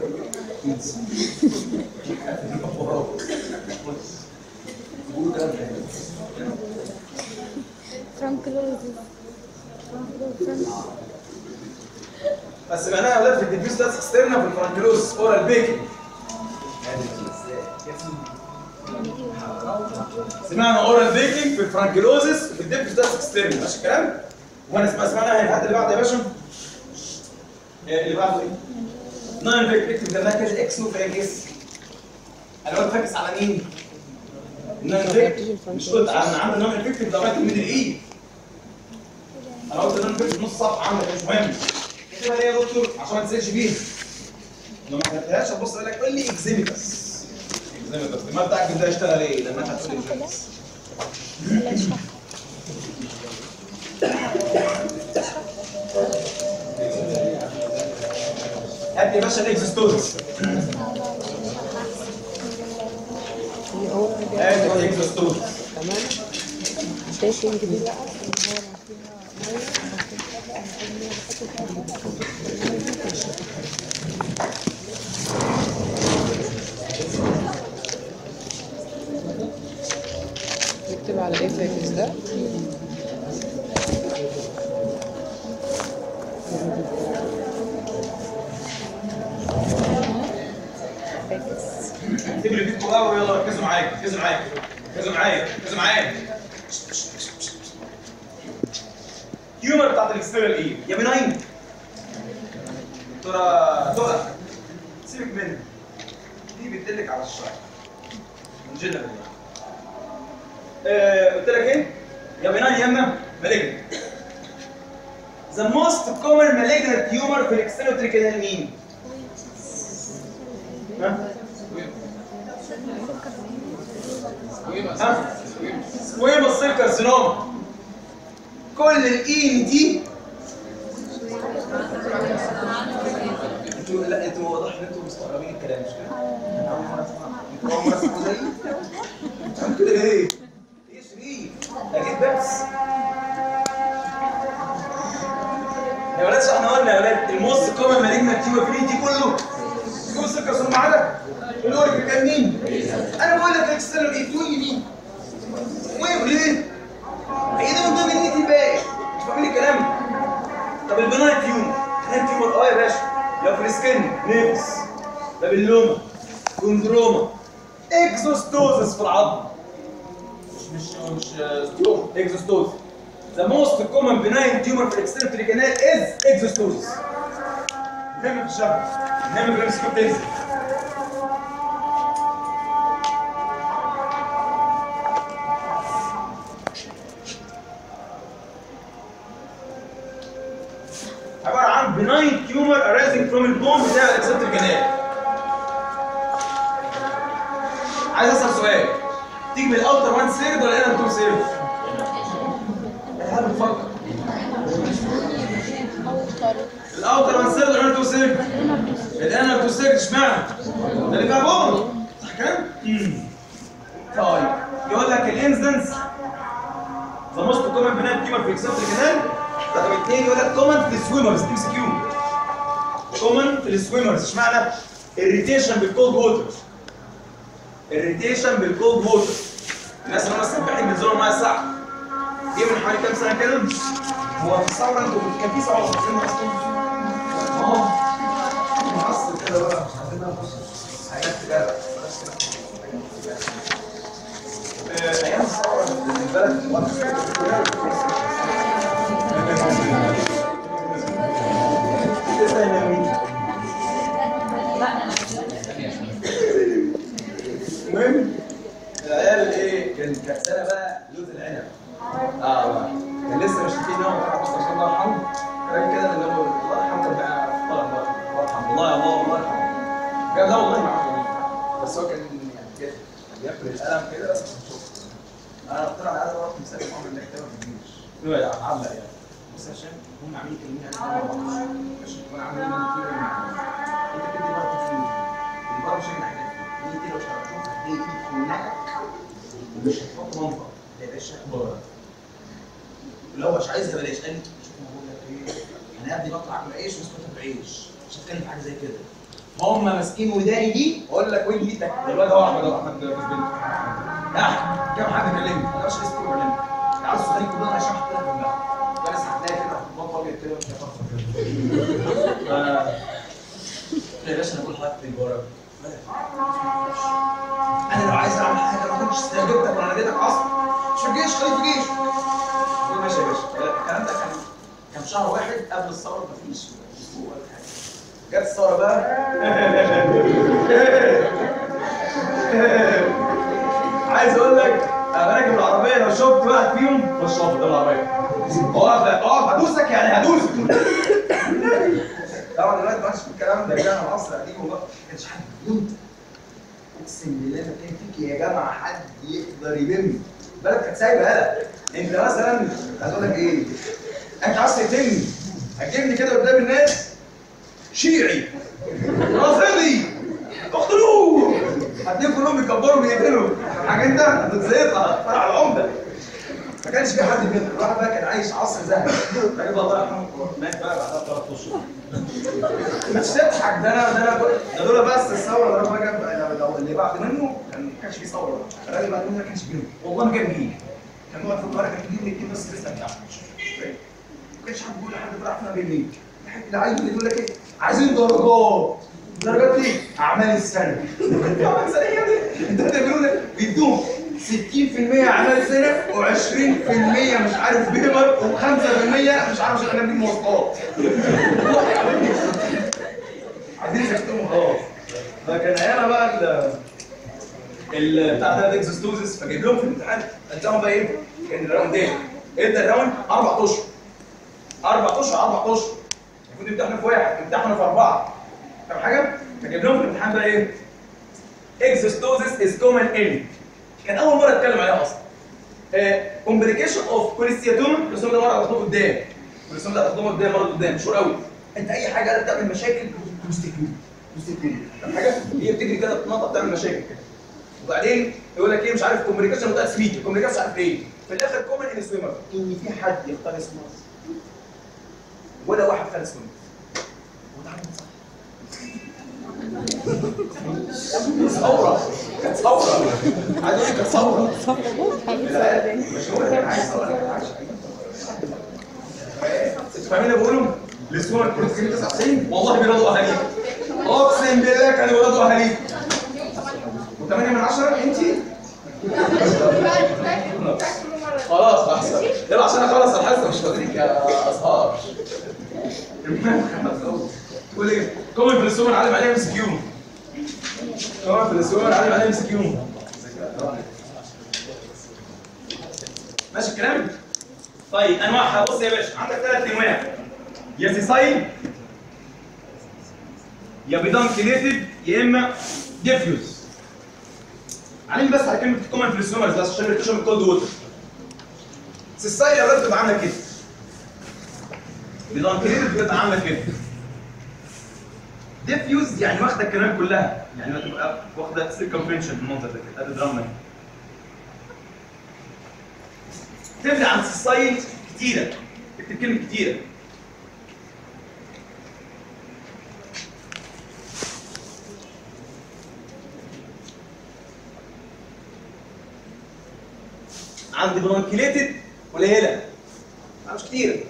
بيقولوا كلام حلو. فرنكلوز بس معناها يا اولاد في الديفيوز تاس اكسترنا في الفرنكلوز اورال بيكنج سمعنا اورال بيكنج في الفرنكلوزس وفي الديفيوز تاس اكسترنا ماشي الكلام؟ وانا اسمع سمعنا الحد اللي بعده يا باشا إيه اللي بعده ايه؟ ناين فيك اكتب جنبها كده اكس وفاكس انا قلت فاكس على مين؟ ناين فيك مش قلت انا عندي ناين فيك في لغايه الميدل اي انا قلت ناين فيك نص صفحه عندك مش مهم اكتبها ليه يا دكتور عشان ما تنساش بيها لو ما كتبتهاش هتبص يقول لك قول لي اكزيميتس اكزيميتس الدماغ بتاعك ده يشتغل ايه لما انت هتقول اكزيميتس هات يا باشا الاكزوستوز هات الاكزوستوز تمام الشاشنج دي بقى نكتب على ايه فاكس ده فاكس اكتب لي فيكم قوي يلا ركزوا معايا ركزوا معايا ركزوا معايا ركزوا معايا هيومر بتاعت الاكسترنال ايه؟ يا بناين ترى تقع سيبك منها دي بتدلك على الشرع من جنرال يعني آه، قلت لك ايه؟ يا بناين يا اما مالجنت The most common malignant tumor في الاكسترنال تريكانال مين؟ ها؟ ها؟ سكويموس سيل كارسينوما كل الاين دي انتوا لا انتوا واضح ان انتوا مستغربين الكلام مش كده؟ أنا أول مرة أسمع. انتوا اول مره تسمعوا زيي؟ بتعملوا كده ليه؟ ايه شريف؟ اكيد بس يا ولاد احنا قلنا يا ولاد الموست كومن مالجنت تيومر فري دي كله سكويموس سيل كارسينوما معانا الاوريك كان مين؟ انا بقول لك اكسترنال ايه تقول لي مين؟ وين ليه؟ ايه ده من ضمن النيت الباقي مش فاهمين الكلام طب البنايت تيومر بنايت تيومر اه يا باشا لو في السكن نيفس بابيلوما كوندروما اكزوستوزس في العظم مش مش مش ستوم اكزوستوز The most common benign tumor في الاكسترنال canal is exostosis. مهم في الشرح. مهم في الامسكيو بتنزل. عباره عن benign tumor arising from البون بتاع الاكسنتر جنال عايز اسال سؤال تيجي من الاوتر وان سيرد ولا الانر تو سيرد؟ هل بتفكر الاوتر وان سيرد ولا الانر تو سيرد؟ الانر تو سيرد اشمعنى؟ ده اللي فيها بون صح كده؟ مم. طيب يقول لك الانسدنس ذا موست كومن بنات تيومر في اكسنتر جنال رقم اثنين يقول لك كومن في السويمرز ام سي كيو كومن في السويمرز اشمعنى؟ الريتيشن بالكولد ووتر الريتيشن بالكولد ووتر الناس اللي هم السباحين بينزلوا الميه الساعه جه من حوالي كام سنه كده هو في الثوره انتوا كان في ثوره في اصلا اه مصر كده بقى مش عارفين نخش حاجات كده بلاش كده. آه، ايام الثوره البلد المهم العيال ايه كان كانت سنه بقى لوز العنب اه بقى. كان لسه مشتكين ان هو بتاع مستشفى الله يرحمه كان كده اللي هو الله يرحمه كان بقى الله الله يرحمه الله الله الله يرحمه قال لا والله ما عارف بس هو كان يعني كده بياكل القلم كده بس شوف انا اقترح على هذا وقت مسافر عمر انك تبقى في الجيش هو يا عمل يعني بس عشان هم عاملين يكلموني انا عشان يكون عاملين كده انت كنت برضه في اللي برضه شكل حاجات انت لو شرحتهم هتلاقي في خناقك ومش هتحط منطق لا يبقى الشيخ بره لو مش عايزها بلاش قال لي شوف انا بقول لك ايه انا يا ابني بطلع اكل عيش واسكت بعيش مش هتكلم في حاجه زي كده هم ماسكين وداني دي اقول لك وين ايدك الواد هو احمد هو احمد جوز بنت يا احمد كم حد كلمني انا مش عايز كله كلمني عاوز صغير كلنا عشان احط لك بالله بس هتلاقي كده في البطه ابيض كده مش هتفكر يا باشا انا بقول لحضرتك في الجوار انا لو عايز اعمل حاجه ما كنتش استجبتك ولا ناديتك اصلا مش في الجيش خليك في الجيش قلت له ماشي يا باشا الكلام ده كان كان شهر واحد قبل الثوره مفيش اسبوع ولا حاجه جت الثوره بقى عايز اقول لك انا راكب العربيه لو شفت واحد فيهم مش شاطر قدام العربيه اقف اقف هدوسك يعني هدوسك طبعا دلوقتي ما عادش في الكلام ده رجعنا العصر القديم والله ما كانش حد ينطق اقسم بالله ما كان فيك يا جماعه حد يقدر يلم البلد كانت سايبه هلا انت مثلا هتقول لك ايه انت عايز تقتلني هتجيبني كده قدام الناس شيعي رافضي اقتلوه هتلاقيهم كلهم بيكبروا بيقتلوا حاجه انت هتتزيطها فرع العمده ما كانش في حد كده الواحد بقى كان عايش عصر ذهبي تقريبا الله يرحمه مات بقى بعدها بثلاث اشهر مش تضحك ده انا ده انا ده دول بس الثوره ده لما جاب لو اللي بعد منه كان ما كانش في ثوره الراجل بعد منه ما كانش بينه والله ما كان بيجي كان واقف في القاهره كان بيجيب لي اتنين بس لسه بتاعه ما كانش حد بيقول لحد طلع فينا بالليل العيل اللي يقول لك ايه عايزين درجات درجات ليه؟ اعمال السنه اعمال السنه يا ابني انت بتقولوا لك بيدوهم 60% اعمال السنه و20% مش عارف بيمر و5% مش عارف شغالين مواصلات عايزين يسكتوهم خلاص فكان ايامها بقى ال ال- بتاع ده الاكزوستوزس فجايب لهم في الامتحان قدامهم بقى ايه؟ كان الراوندين ادى الراوند اربع اشهر اربع اشهر اربع اشهر المفروض يمتحنوا في واحد يمتحنوا في اربعه فاهم حاجه؟ فجايب لهم في الامتحان بقى ايه؟ اكزوستوزس از كومن ان كان اول مره اتكلم عليها اصلا كومبليكيشن اوف كوليستياتوما الكوليستياتوما ده مره هتاخدوه قدام الكوليستياتوما ده هتاخدوه قدام مره قدام مشهور قوي انت اي حاجه بتعمل مشاكل كوليستياتوما كوليستياتوما فاهم حاجه؟ هي بتجري كده بتنطط تعمل مشاكل كده وبعدين يقول لك ايه مش عارف كومبليكيشن بتاعت سميك كومبليكيشن مش عارف ايه في الاخر كومن ان سويمر ان في حد يختار اسمه ولا واحد خد اسمه وده عامل صح ثورة كانت ثورة عايز اقول لك كانت ثورة مش هو اللي كان عايز ثورة كان عايز انتوا فاهمين اللي بقوله؟ الاسبوع كنت كلمة 99 والله بيرضوا اهاليك اقسم بالله كانوا بيرضوا اهاليك و8 من 10 انت خلاص احسن يلا عشان اخلص الحصه مش فاضيك يا ازهار تقول ايه؟ كومن في الاسبوع نعلم عليها ام سي كيو كومن في الاسبوع نعلم عليها ام سي كيو ماشي الكلام؟ طيب انواعها بص يا باشا عندك ثلاث انواع يا سيسايل يا بيدانكليتد يا اما ديفيوز علم بس على كلمه كومن في السومرز بس عشان نكتشف الكولد ووتر سيسايل يا ولاد بتبقى عامله كده بيدانكليتد بتبقى عامله كده ديفيوز يعني واخده الكلام كلها يعني ما تبقى واخده سيركمفرنشن بالمنظر ده كده ادي دراما تبدا عن السايل كتيره اكتب كلمه كتيره عند برونكيليتد قليله آه، مش كتير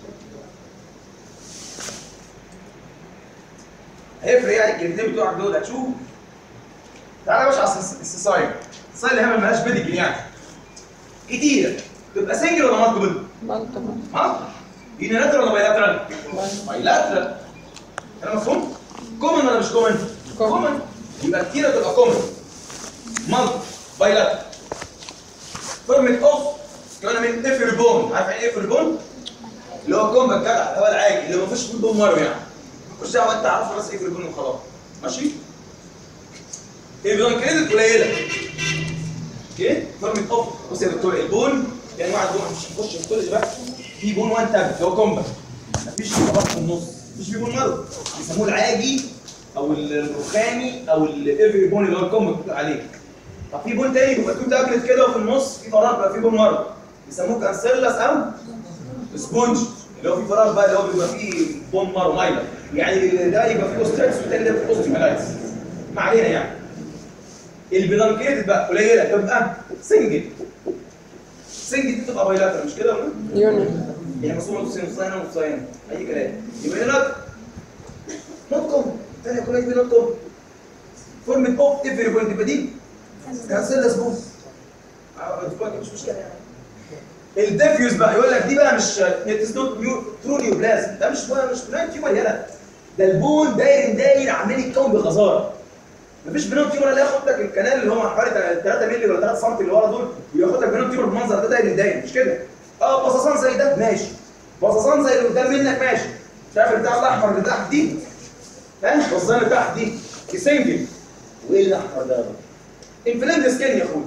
هيفرق يعني الكلمتين بتوعك دول هتشوف تعالى يا باشا على الس- السيسايل السيسايل اللي هي مالهاش بيدجري يعني كتير تبقى سنجل ولا مالتيبل؟ مالتيبل مالتيبل يونيلاترال ولا بايلاترال؟ بايلاترال كلام مفهوم؟ كومن ولا مش كومن؟ Common. كومن يبقى كتير تبقى كومن مالتي بايلاترال فورمة اوف كمان من افر بون عارف يعني ايه افر بون؟ اللي هو كومبا الجدع اللي هو العادي اللي ما فيش فيه بون مره يعني مش دعوه انت عارف راس افر بون وخلاص ماشي؟ البلان كريدت قليله اوكي فورمة اوف بص يا دكتور البون يعني واحد بون مش هنخش في كل بقى في بون وان تاب اللي هو كومبا مفيش طبقات في النص مفيش فيه بون مره بيسموه العاجي او الرخامي او الافري بون اللي هو الكومبا بتقول عليه طب في بون تاني بيبقى تو تابلت كده وفي النص في فراغ بقى فيه بون مره بيسموه كانسيلاس او سبونج اللي هو فيه فراغ بقى اللي هو بيبقى فيه بون مره مايلر يعني ده يبقى فيه اوستريكس والتاني ده فيه اوستيمالايتس ما علينا يعني البيدانكيتد بقى قليله تبقى سنجل سنجل دي تبقى بايلاتر مش كده ولا يوني يعني مقسومه نصين نصين هنا ونصين هنا اي كلام يبقى هنا نوت كوم تاني كلها يبقى نوت كوم فورمة اوف افري بوينت يبقى دي كانسل سبوف مش مشكله يعني الديفيوز بقى يقول لك دي بقى مش اتس نوت ترو نيوبلازم ده مش بقى مش بناين تيومر يلا ده البون داير داير عمال يتكون بغزاره مفيش بناين تيومر اللي ياخد لك الكنال اللي هو حوالي 3 مللي ولا 3 سم اللي ورا دول وياخد لك بناين تيومر بالمنظر ده داير داير مش كده اه بصاصان زي ده ماشي بصاصان زي اللي قدام منك ماشي شايف البتاع الاحمر اللي تحت دي ها بصاصان اللي تحت دي دي سنجل وايه الاحمر ده بقى انفلامد سكين يا اخويا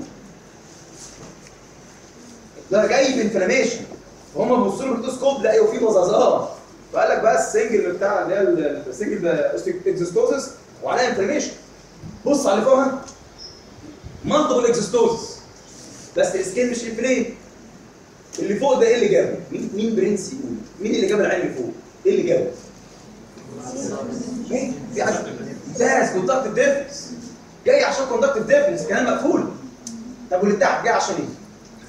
ده جاي بانفلاميشن وهم بيبصوا له بالتلسكوب لقوا فيه بزازات فقال لك بقى السنجل بتاع اللي هي السنجل اكزيستوزس وعليها انفلاميشن بص على اللي فوقها مالتيبل اكزيستوزس بس السكين مش انفلام اللي فوق ده ايه اللي جابه؟ مين مين برنس يقول؟ مين اللي جاب العين اللي فوق؟ ايه اللي جابه؟ ايه؟ في حاجه ممتاز كوندكتيف ديفنس جاي عشان كوندكتيف ديفنس كلام مقفول طب واللي تحت جاي عشان ايه؟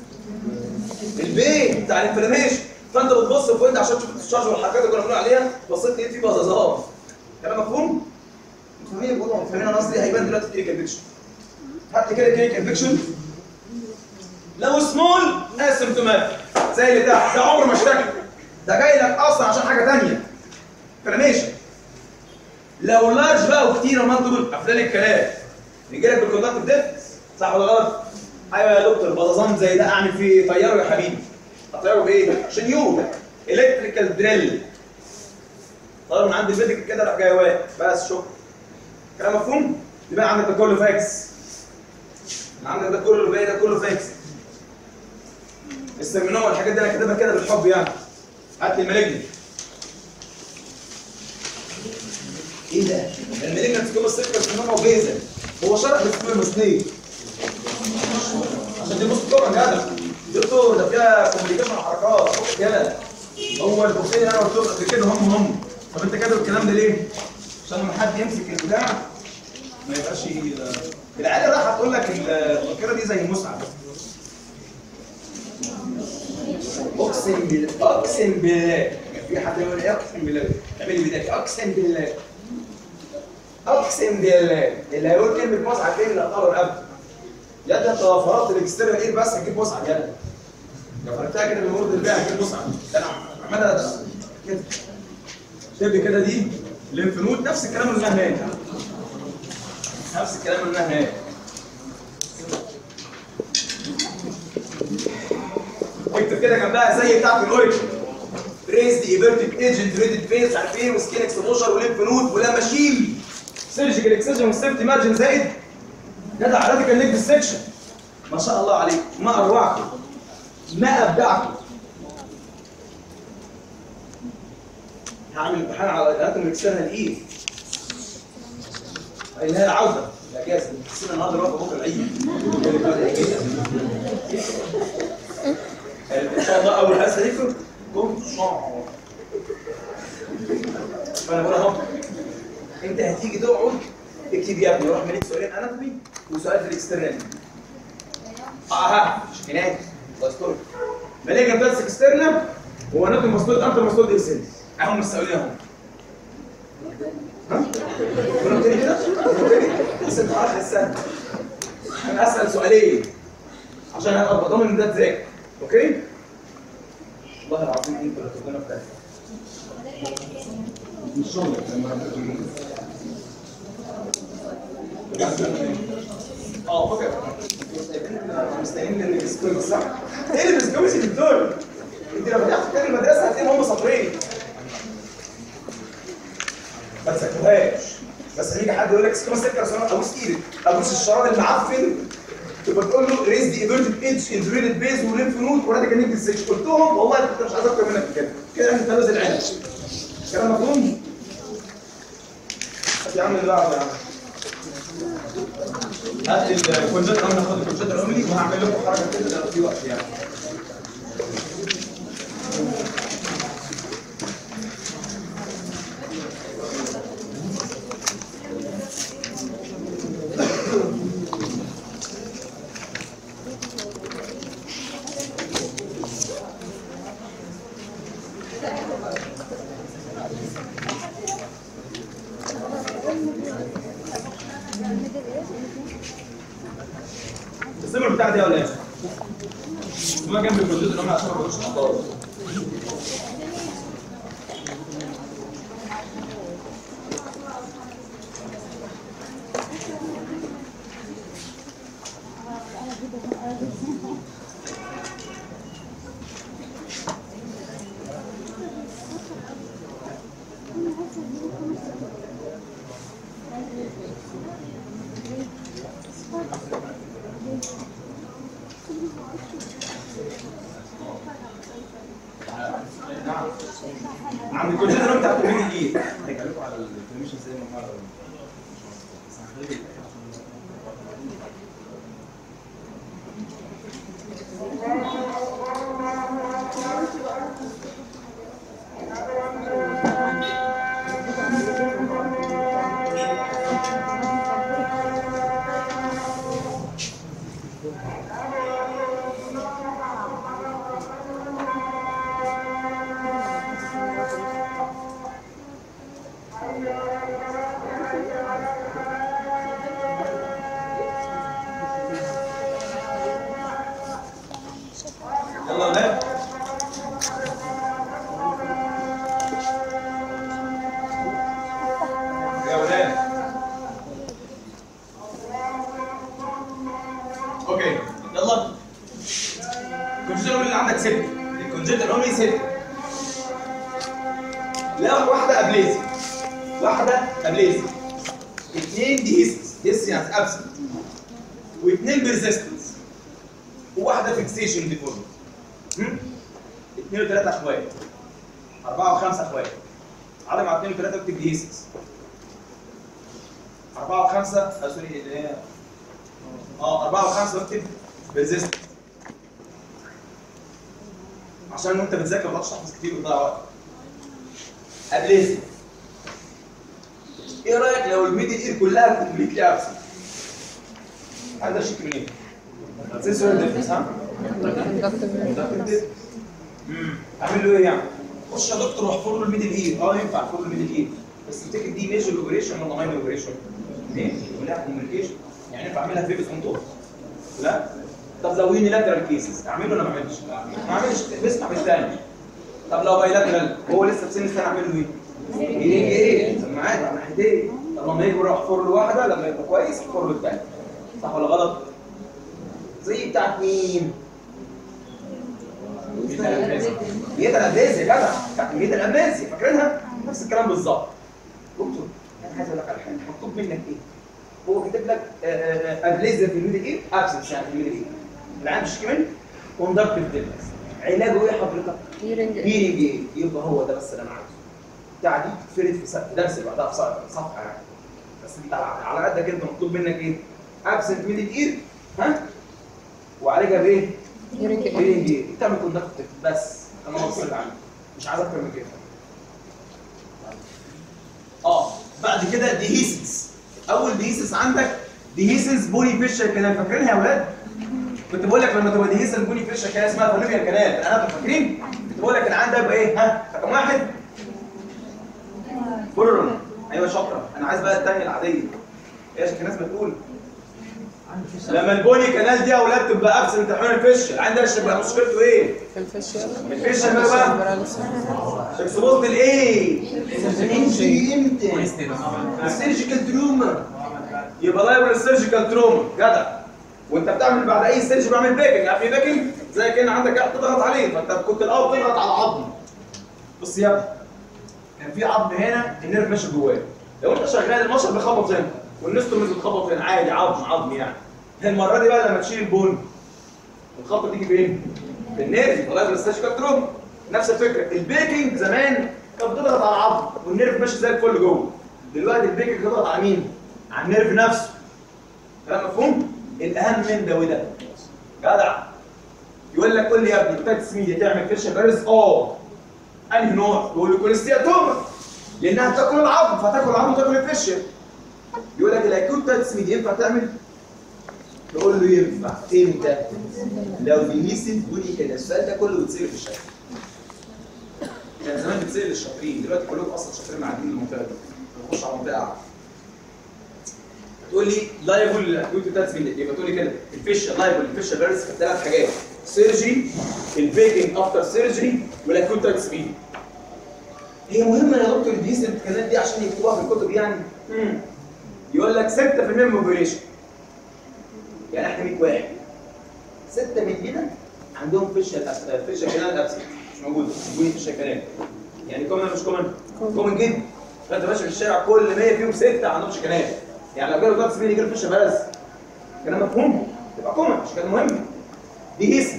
البين بتاع الانفلاميشن فانت بتبص فوق انت عشان تشوف التشارج والحاجات اللي كنا بنقول عليها بصيت لقيت في بزازات كلام مفهوم؟ انتوا فاهمين بقولوا فاهمين انا قصدي هيبان دلوقتي في كلينيكال بيكشن هات لي كده كلينيكال بيكشن لو سمول اسيمتوماتيك زي اللي تحت ده عمره ما اشتكى ده جاي لك اصلا عشان حاجه ثانيه انفلاميشن لو لارج بقى وكتير مالتيبل افلال الكلام يجي لك بالكوندكتيف ديفنس صح ولا غلط؟ ايوه يا دكتور بازازان زي ده اعمل فيه ايه؟ طيره يا حبيبي اطيره بايه؟ شنيور الكتريكال دريل طير من عند البيت كده راح جاي واقف بس شكرا كلام مفهوم؟ يبقى عندك ده كله فاكس عندك ده كله الباقي ده كله فاكس السيمينوم والحاجات دي انا كاتبها كده بالحب يعني هات لي المالجنت ايه ده؟ المالجنت سكوما سيكتور سيمينوم وبيزل هو شرح السكوما ليه؟ عشان دي بص طبعا جدع دكتور ده فيها كوميونيكيشن وحركات فوق كده هو البوكسين اللي انا قلت لك قبل كده هم هم طب انت كاتب الكلام ده ليه؟ عشان لما حد يمسك البتاع ما يبقاش ي- العيال راح هتقول لك الذاكره دي زي مسعد اقسم بالله اقسم بالله في حد يقول لي اقسم بالله اعمل لي بدايه اقسم بالله اقسم بالله اللي هيقول كلمه مسعد تاني لا طار الابد يا ده انت فرضت الاكسترنال ايه بس هتجيب مسعد يلا لو فرقتها كده بالورد البيع هتجيب مسعد ده انا عملها ده كده تبدي كده دي ليمف نود نفس الكلام اللي قلناه هناك نفس الكلام اللي قلناه هناك اكتب كده جنبها زي بتاعت الاوريكل ريزد ايفيرتيك ايجنت ريدد فيس عارف ايه وسكين اكسبوجر وليمف نود ولا ماشين سيرجيكال اكسجن والسيفتي مارجن زائد جدع راديكال نيك ديسكشن ما شاء الله عليك ما اروعكم ما ابدعكم هعمل امتحان على الاناتومي الاكسترنال ايه اللي هي العوده الاجازه السنه النهارده واقفه بكره العيد ان شاء الله اول حصه ليكم كنت شعر فانا بقول اهو انت هتيجي تقعد اكتب يا ابني روح مليك سؤالين اناتومي وسؤال في الاكسترنال اها شكينات الله يسترك مالجا بلس اكسترنا ونوت مستود انت مستود اكسنس اهم السؤالين اهم ها؟ كنا قلت لي كده؟ قلت لي؟ بس انت عارف السهل انا اسال سؤالين عشان ابقى ضامن ان ده تذاكر اوكي؟ والله العظيم انت اللي تقولنا في ده مش شغل لما اه فكر مستنيين ان السكول صح؟ ايه اللي بيسكوز يا دكتور؟ انت لما تاخد كتاب المدرسه هتلاقيهم هم سطرين ما تذاكروهاش بس هيجي حد يقول لك سكوما سكر سنه ابوس ايدك ابوس الشراب المعفن تبقى تقول له ريز دي ايفيرتد ايدج اندريتد بيز وليمف نود وراديكال نيك ديسكشن قلت لهم والله انت مش عايز اكتر منك من كده كده انت تلوز العلم كلام مفهوم؟ يا عم اللي بعده يا عم هات الكونجنت انا هاخد الكونجنت الامري وهعمل لكم حركه كده لو في وقت يعني السيمر بتاع دي ولا ايه؟ ما جنب الكونجنت الامري عشان ما اقولش اخطاء نعم عم الكونجنت الامري بتاع التمرين ايه؟ هيجي لكم على الانفورميشن زي ما مره يلا يا ولاد يا ولاد اوكي يلا الكونجنت الامري اللي عندك ست الكونجنت الامري ست لا واحده ابليزي واحده ابليزي اثنين ديهيسس ديس يعني ابسنت واثنين بيرزيستنس وواحده فيكسيشن ديفورم اثنين وثلاثه اخوات اربعه وخمسه اخوات عدد مع اثنين وثلاثه اكتب ديهيسس اربعه وخمسه آه، سوري اللي هي اه اربعه وخمسه اكتب بيرزيستنس عشان وانت بتذاكر ما تقعدش تحفظ كتير وتضيع وقت ابليزي ايه رايك لو الميدل اير كلها كومبليتلي ابسنت هذا شيك منين؟ سنسور ديفرنس ها؟ امم اعمل له ايه يعني؟ خش يا دكتور واحفر له الميدل اير اه ينفع احفر له الميدل اير بس تفتكر دي ميجر اوبريشن ولا ماينر اوبريشن؟ ليه؟ ولها كوميونيكيشن يعني ينفع اعملها فيبس اون لا طب لو يونيلاترال كيسز اعمله ولا ما اعملش؟ ما اعملش بسمع بالثاني طب لو بايلاترال هو لسه في سن السنه اعمل له ايه؟ ايه ايه سماعات على ناحيتين طب لما يكبر احفر له واحده لما يبقى كويس احفر له الثانيه صح ولا غلط؟ زي بتاعت مين؟ ميتا الابليزي يا جدع بتاعت ميتا الابليزي فاكرينها؟ نفس الكلام بالظبط دكتور انا عايز اقول لك على حاجه مطلوب منك ايه؟ هو كاتب لك ابليزي في الميدل ايه؟ ابسنس يعني في الميدل ايه؟ العام مش كمان كوندكتيف ديفنس علاجه ايه حضرتك؟ هيرنج هيرنج ايه؟ يبقى هو ده بس اللي انا عايزه بتاع دي تتفرد في سقف درس بعدها في صفحه صفحه يعني بس انت على قدك انت مطلوب منك ايه؟ ابسنت ميدل اير ها؟ وعالجها بايه؟ هيرنج ايه هيرنج ايه؟ تعمل كوندكتيف بس انا بصل عنه مش عايز اكتر من كده اه بعد كده ديهيسنس اول ديهيسنس عندك ديهيسنس بولي فيشر كلام فاكرينها يا اولاد؟ كنت بقول لك لما تبقى دهيسه البني فيشه كان اسمها فالوبيا كانال انا فاكرين كنت بقول لك العين ده يبقى ايه ها رقم واحد برر ايوه شاطره انا عايز بقى الثانيه العاديه ايش الناس بتقول لما البوني كانال دي يا اولاد تبقى ابسنت حمل الفش العين ده يبقى مشكلته ايه في الفيشيال الفيش بقى بقى براليسيس اكسبوزد الايه الانجري امتى السيرجيكال تروما يبقى لايبل السيرجيكال تروما جدع وانت بتعمل بعد اي سيرجي بعمل باكينج عارف ايه باكينج زي كان عندك قاعد تضغط عليه فانت كنت الاول بتضغط على عظم بص يا ابني كان في عظم هنا النيرف ماشي جواه لو انت شغال المشط بيخبط هنا والنسترومز بتخبط هنا عادي عظم عظم يعني المره دي بقى لما تشيل البون الخبطه تيجي فين؟ في النيرف يبقى لايبل السيرجيكال تروما نفس الفكره البيكنج زمان كان بتضغط على العظم والنيرف ماشي زي الفل جوه دلوقتي البيكنج بتضغط على مين؟ على النيرف نفسه كلام مفهوم؟ الاهم من ده وده جدع يقول لك قول لي يا ابني التاكس ميديا تعمل فيشن بارز اه انهي نوع؟ يقول لي كوليستياتوما لانها بتاكل العظم فتاكل العظم وتاكل الفيشن يقول لك الاكيوت تاكس ميديا ينفع تعمل؟ نقول له ينفع امتى؟ لو بيميسن بني كده السؤال ده كله بيتصير في الشكل كان زمان بتسال للشاطرين دلوقتي كلهم اصلا شاطرين معديين المنطقه دي نخش على منطقه اعلى تقول لي لايبل الاكيوت تاتس من يبقى تقول لي كده الفيشر لايبل الفيشر فيرس في ثلاث حاجات سيرجري البيكنج افتر سيرجري والاكيوت تاتس مين هي مهمه يا دكتور الديس الكلمات دي عشان يكتبوها في الكتب يعني مم. يقول لك 6% من موبيليشن يعني احنا 100 واحد 6 مننا عندهم فيشر فيشر كلام ابسط مش موجوده موجودين فيشر كلام يعني كومن ولا مش كومن؟ كومن جدا فانت ماشي في الشارع كل 100 فيهم 6 عندهم فيشر كلام يعني لو جاله ضغط سمين يجي له فيشر بس كلام مفهوم تبقى كومن مش كلام مهم دي هيسن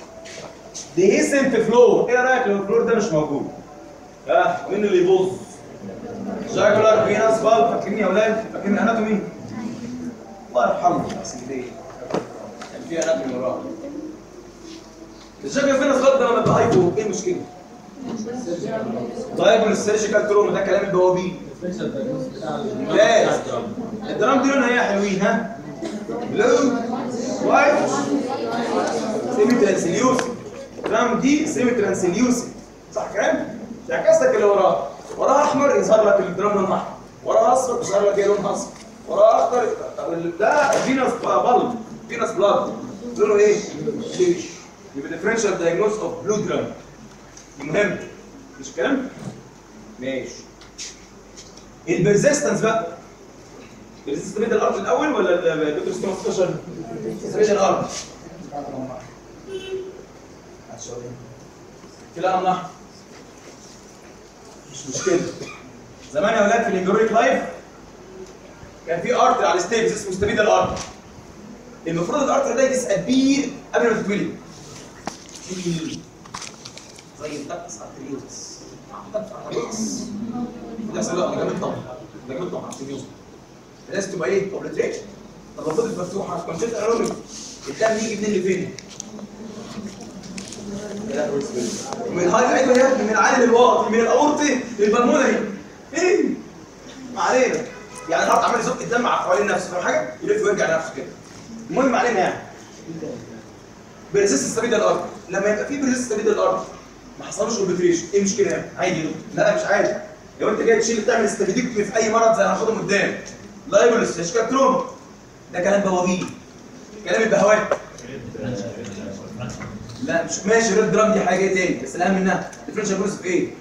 دي هيسن فلور ايه رايك لو الفلور ده مش موجود؟ ها مين اللي يبوظ؟ شاكولار فيناس بالب فاكرين يا اولاد؟ فاكرين الاناتومي؟ الله يرحمه يا سيدي كان في اناتومي وراه الشكل فين الخط ده لما يبقى هايبو ايه المشكله؟ طيب السيرجيكال تروما ده كلام البوابين ممتاز الدرام دي لونها ايه يا حلوين ها؟ بلو وايت سيمي ترانسليوسي الدرام دي سيمي ترانسليوسي صح كلام؟ تعكس لك اللي وراه وراه احمر يظهر لك الدرام لون احمر وراه اصفر يظهر لك ايه لون اصفر وراه اخضر ده فينس بلب فينس بلاد لونه ايه؟ بلوش يبقى differential diagnosis of blue drum مهم مش كلام؟ ماشي البرزيستنس بقى الريزيستنس بيد الارض الاول ولا الدكتور 16 بيد الارض كده امنح مش مشكله زمان يا اولاد في الاندوريك لايف كان في ارتر على الستيبس اسمه استبيد الارض المفروض الارتر ده يتسال بيه قبل ما تتولد كبير زي الدكس ارتريوزس ده سبب ده جامد طبعا ده جامد طبعا ارتريوزس لازم تبقى ايه اوبليتريت طب لو فضلت مفتوحه كونجنت انومي الدم يجي منين لفين؟ من الهاي ايوه يا ابني من العالي للواطي من الاورطي للبلمونري ايه؟ ما علينا يعني الهارت عمال يزق الدم على حوالين نفسه فاهم حاجه؟ يلف ويرجع نفسه كده المهم علينا يعني بريزيست استبيد الارض لما يبقى في بريزيست استبيد الارض ما حصلوش اوبتريشن ايه المشكله يعني عادي لا لا مش عادي لو انت جاي تشيل تعمل استبيدكتومي في اي مرض زي هناخدهم قدام لايبل استشكال تروما ده كلام بوابين كلام البهوات لا مش ماشي ريد درام دي حاجه تاني بس الاهم منها ديفرنشال بروس في ايه؟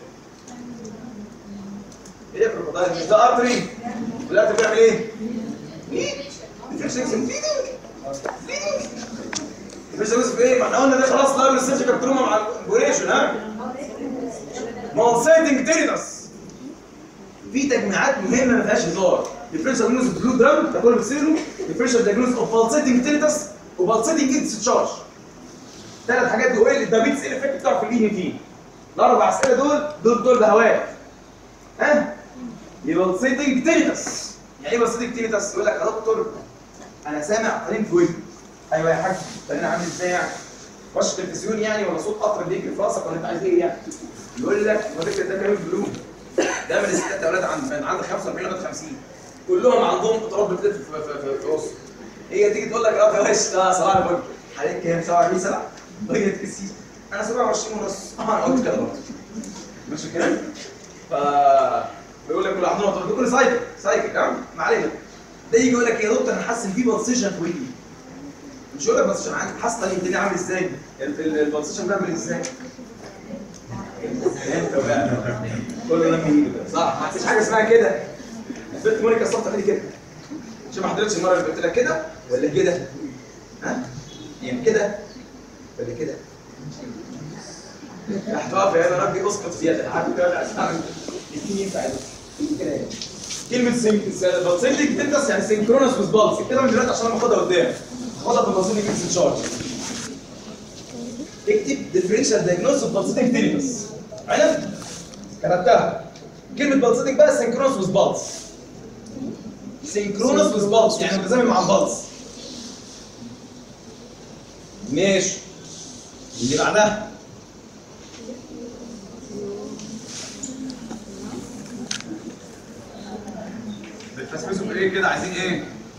ايه الكروكودايل مش ده ارتري الارتري بيعمل ايه؟ ديفرنشال مش في ايه؟ ما احنا قلنا ده خلاص لا السيرجيكال تروما مع البوريشن ها؟ مالسيتنج تيرينس في تجميعات مهمه ما فيهاش هزار ديفرنشال دايجنوز بلو درام ده كله بتصير ديفرنشال دايجنوز اوف بالسيتنج تيرينس وبالسيتنج ديسشارج ثلاث حاجات دول اللي الدايبيتس ايه الافكت بتاعه في الاي تي الاربع اسئله دول دول دول بهوات ها؟ يبقى بالسيتنج تيرينس يعني ايه بالسيتنج تيرينس؟ يقول لك يا دكتور انا سامع طريق في ودني ايوه يا حاج ده انا عامل ازاي يعني وش تلفزيون يعني ولا صوت قطر بيجري في راسك ولا انت عايز ايه يعني يقول لك هو ده ده كلام بلوم ده من الستات اولاد عند من عند 45 لغايه 50 كلهم عندهم اضطراب بتلف في في في في راسه هي تيجي تقول لك اه يا وش ده صباح الفل حضرتك كام 47 سنه بقيت كسيس انا 27 ونص اه انا قلت كده برضه ماشي الكلام ف بيقول لك كل عندنا طب كل سايكل سايكل اه ما علينا ده يجي يقول لك يا دكتور انا حاسس ان في بلسيشن في ودني مش يقول لك بلسيشن عندي حاسس طريق الدنيا عامل ازاي البلسيشن بيعمل ازاي انت بقى كل ده من ايده صح مفيش حاجه اسمها كده البنت مونيكا الصفطه خلي كده عشان ما حضرتش المره اللي قلت لك كده ولا كده ها يعني كده ولا كده راح تقف يا انا ربي اسقط في يدك عارف كده ولا اسمع الاثنين ينفع كده يعني. كلمه سينك تنقص يعني سينكرونس وذ بالز كده من دلوقتي عشان انا باخدها قدام باخدها في البلسيتك اكس تشارج اكتب ديفرنشال دايجنوز اوف بلسيتك تينيتس عرفت كتبتها كلمه بلسيتك بقى سينكرونس وذ بالز سينكرونس وذ بالز يعني متزامن مع البلز ماشي اللي بعدها بتفسفسوا في ايه كده عايزين ايه؟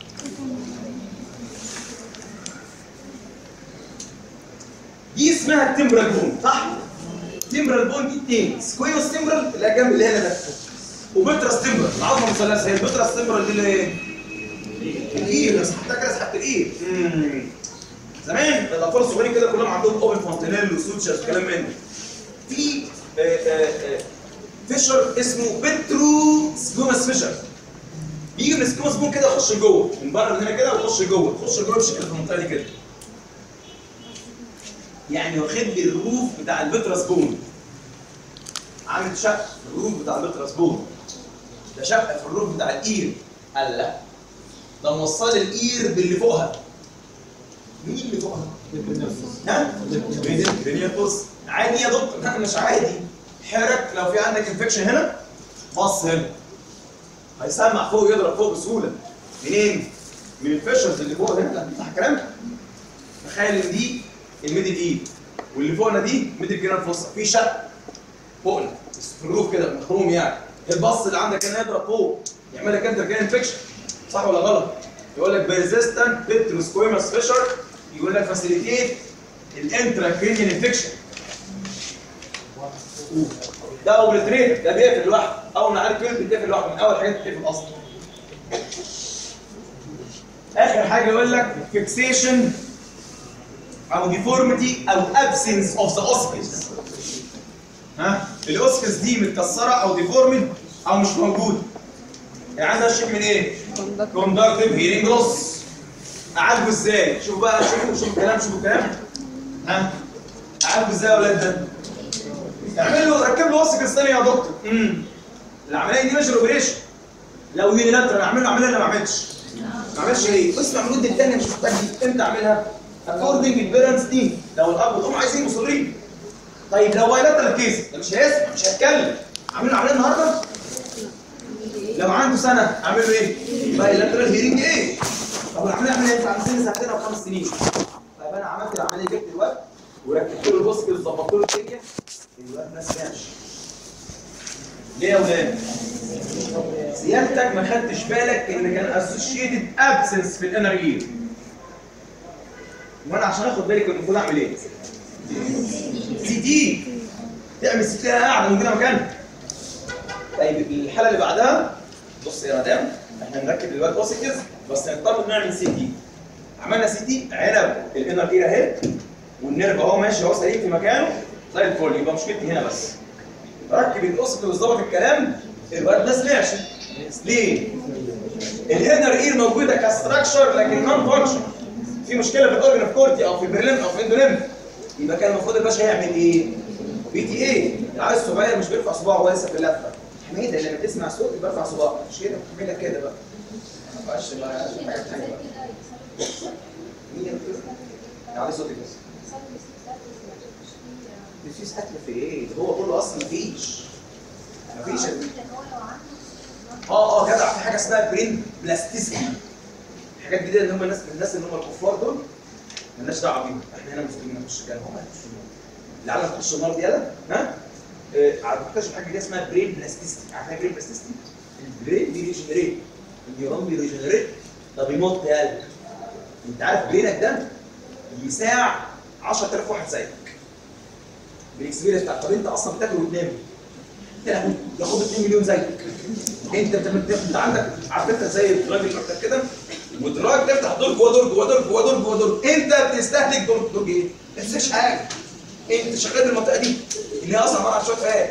دي اسمها التمبرال بون صح؟ تمبرال بون دي اتنين سكويوس تمبرال اللي هي جنب اللي هنا ده وبترس تمبرال العظمه مثلثه هي البترس تمبرال دي اللي هي ايه؟ الاير بس حتى كده اسحبت الاير مم. زمان الاطفال الصغيرين كده كلهم عندهم اوبن فونتينيل وسوتشرز وكلام من ده في آه، آه، آه، فيشر اسمه بترو سكوماس فيشر يجي من السكوماس بون كده يخش جوه من بره من هنا كده ويخش جوه يخش جوه بشكل في المنطقه دي كده يعني واخد لي الروف بتاع البترس بون عامل شق في الروف بتاع البترس بون ده شق في الروف بتاع الاير قال لا ده موصل الاير باللي فوقها مين اللي فوقها؟ ها؟ بص عادي يا دكتور لا مش عادي حرك لو في عندك انفكشن هنا بص هنا هيسمع فوق يضرب فوق بسهوله منين؟ من الفيشرز اللي فوق هنا صح الكلام؟ تخيل ان دي الميدل ايد واللي فوقنا دي ميدل جران فوسا في شق فوقنا في الروف كده مخروم يعني البص اللي عندك هنا يضرب فوق يعمل لك انت كده انفكشن صح ولا غلط؟ يقول لك بيرزيستنت بيتروسكويماس فيشر يقول لك فاسيليتيت الانترا كرينيال انفكشن ده اوبريتريت ده بيقفل لوحده اول ما عارف كلمه بتقفل لوحده من اول حاجات بتقفل اصلا اخر حاجه يقول لك فيكسيشن او ديفورميتي او ابسنس اوف ذا اوسكس ها الاوسكس دي متكسره او ديفورمد او مش موجود يعني عايز اشيك من ايه؟ كوندكتيف هيرنج لوس اعالجه ازاي؟ شوفوا بقى شوفوا شوفوا الكلام شوفوا الكلام ها اعالجه ازاي يا ولاد ده؟ اعمل له ركب له وسط ثانيه يا دكتور امم العمليه دي مش اوبريشن لو يونيلاترال اعمل له عمليه ولا ما اعملش؟ ما اعملش ليه؟ اسمع المده الثانيه مش محتاج دي امتى اعملها؟ اكوردنج البيرنتس دي لو الاب والام عايزين مصرين طيب لو بايلاترال كيس ده مش هيسمع مش هيتكلم اعمل له عمليه النهارده؟ لو عنده سنه اعمل له ايه؟ بايلاترال هيرنج ايه؟ طب العمليه اعملها امتى؟ عند سن سنتين او خمس سنين طيب انا عملت العمليه جبت الواد وركبت له البوسكل ظبطت له الدنيا الواد ما سمعش ليه يا ولاد؟ سيادتك ما خدتش بالك ان كان اسوشيتد ابسنس في الانر اير وانا عشان اخد بالي كنت المفروض اعمل ايه؟ سي تي تعمل سي تي قاعده موجوده مكانها طيب الحاله اللي بعدها بص يا مدام احنا نركب الواد اوسيكز بس نضطر نعمل سي تي عملنا سي تي عنب الانر اير اهي والنيرف اهو ماشي اهو سليم في مكانه زي الفل يبقى مشكلتي هنا بس ركب الاوسيكل وظبط الكلام الواد ما سمعش ليه؟ الهيدر اير موجوده كستراكشر لكن نون فانكشن في مشكله في الاورجن اوف كورتي او في برلين او في اندوليمف يبقى كان المفروض الباشا يعمل ايه؟ بي تي ايه العيل الصغير مش بيرفع صباعه وهو لسه في اللفه حميده لما تسمع صوت يبقى ارفع صباعك مش كده حميده كده بقى ما ينفعش بقى حاجه ثانيه بقى مين اللي كده؟ علي صوتك بس مفيش قتل في ايه؟ ده هو كله اصلا مفيش مفيش اه اه جدع في حاجه اسمها برين بلاستيسيتي حاجات جديده ان هم الناس الناس اللي هم الكفار دول مالناش دعوه بيهم احنا هنا مسلمين نخش كده هم هيخشوا النار العالم تخش النار دي يلا ها آه، عارف اكتشف حاجه جديده اسمها برين بلاستيسيتي عارف ايه برين بلاستيسيتي؟ البرين بيريجنريت النيورون بيريجنريت ده بيموت يالا انت عارف برينك ده يساع 10000 واحد زيك بالاكسبيرينس بتاعك طب انت اصلا بتاكل وتنام يا لهوي ياخد 2 مليون زيك انت انت انت عندك عارف انت زي الدراج اللي بتاعتك كده والدراج تفتح دور جوه دور جوه دور جوه دور جوه دور انت بتستهلك دور دور ايه؟ ما بتمسكش حاجه انت شغال في المنطقه دي اللي هي اصلا عباره عن شويه فئات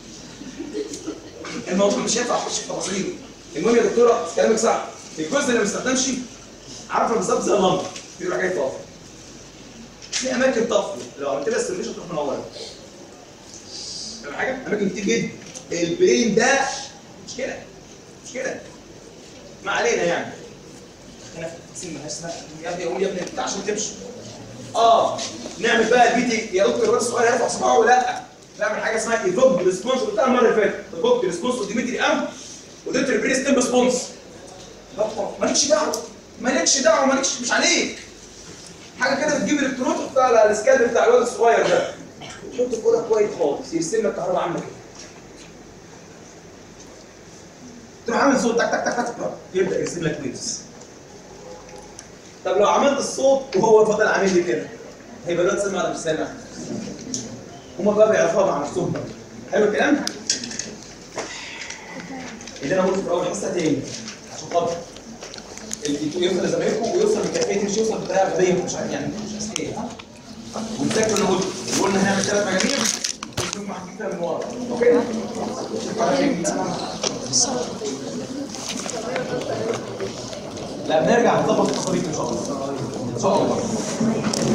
الموضوع مش هينفع اخش في تفاصيل المهم يا دكتوره كلامك صح الجزء اللي ما بيستخدمش عارفه بالظبط زي اللمبه بيبقى حاجات طافيه في اماكن طافيه لو عملت لها استيميشن تروح منوره فاهم حاجه؟ اماكن كتير جدا البرين ده مش كده مش كده ما علينا يعني هنا في التقسيم مالهاش اسمها يا ابني قول يا ابني بتاع عشان تمشي اه نعمل بقى البي تي يا دكتور الواد الصغير هيرفع صباعه ولا لا نعمل حاجه اسمها ايفوك ريسبونس قلتها المره اللي فاتت ايفوك ريسبونس ديمتري ام وديمتري بري ستيم ريسبونس مالكش دعوه مالكش دعوه مالكش مش عليك حاجه كده بتجيب الالكترون تحطها على السكاد بتاع الواد الصغير ده وتحط في اوضه كويس خالص يرسم لك كهرباء عامله كده تروح عامل صوت تك تك تك تك يبدا يرسم لك ويفز طب لو عملت الصوت وهو فضل عامل لي كده هيبقى الواد سامع ولا مش سامع؟ هما بقى بيعرفوها مع نفسهم بقى حلو الكلام؟ اللي انا قلته في اول حصه تاني عشان خاطر الدكتور يوصل لزمايلكم ويوصل لكفايه مش يوصل بطريقه غبيه مش عارف يعني مش اذكياء ها؟ ونذاكر اللي قلته وقلنا هنعمل ثلاث مجاميع ونشوف مع كده من ورا اوكي؟ لا بنرجع نظبط التصاريف ان شاء الله ان شاء الله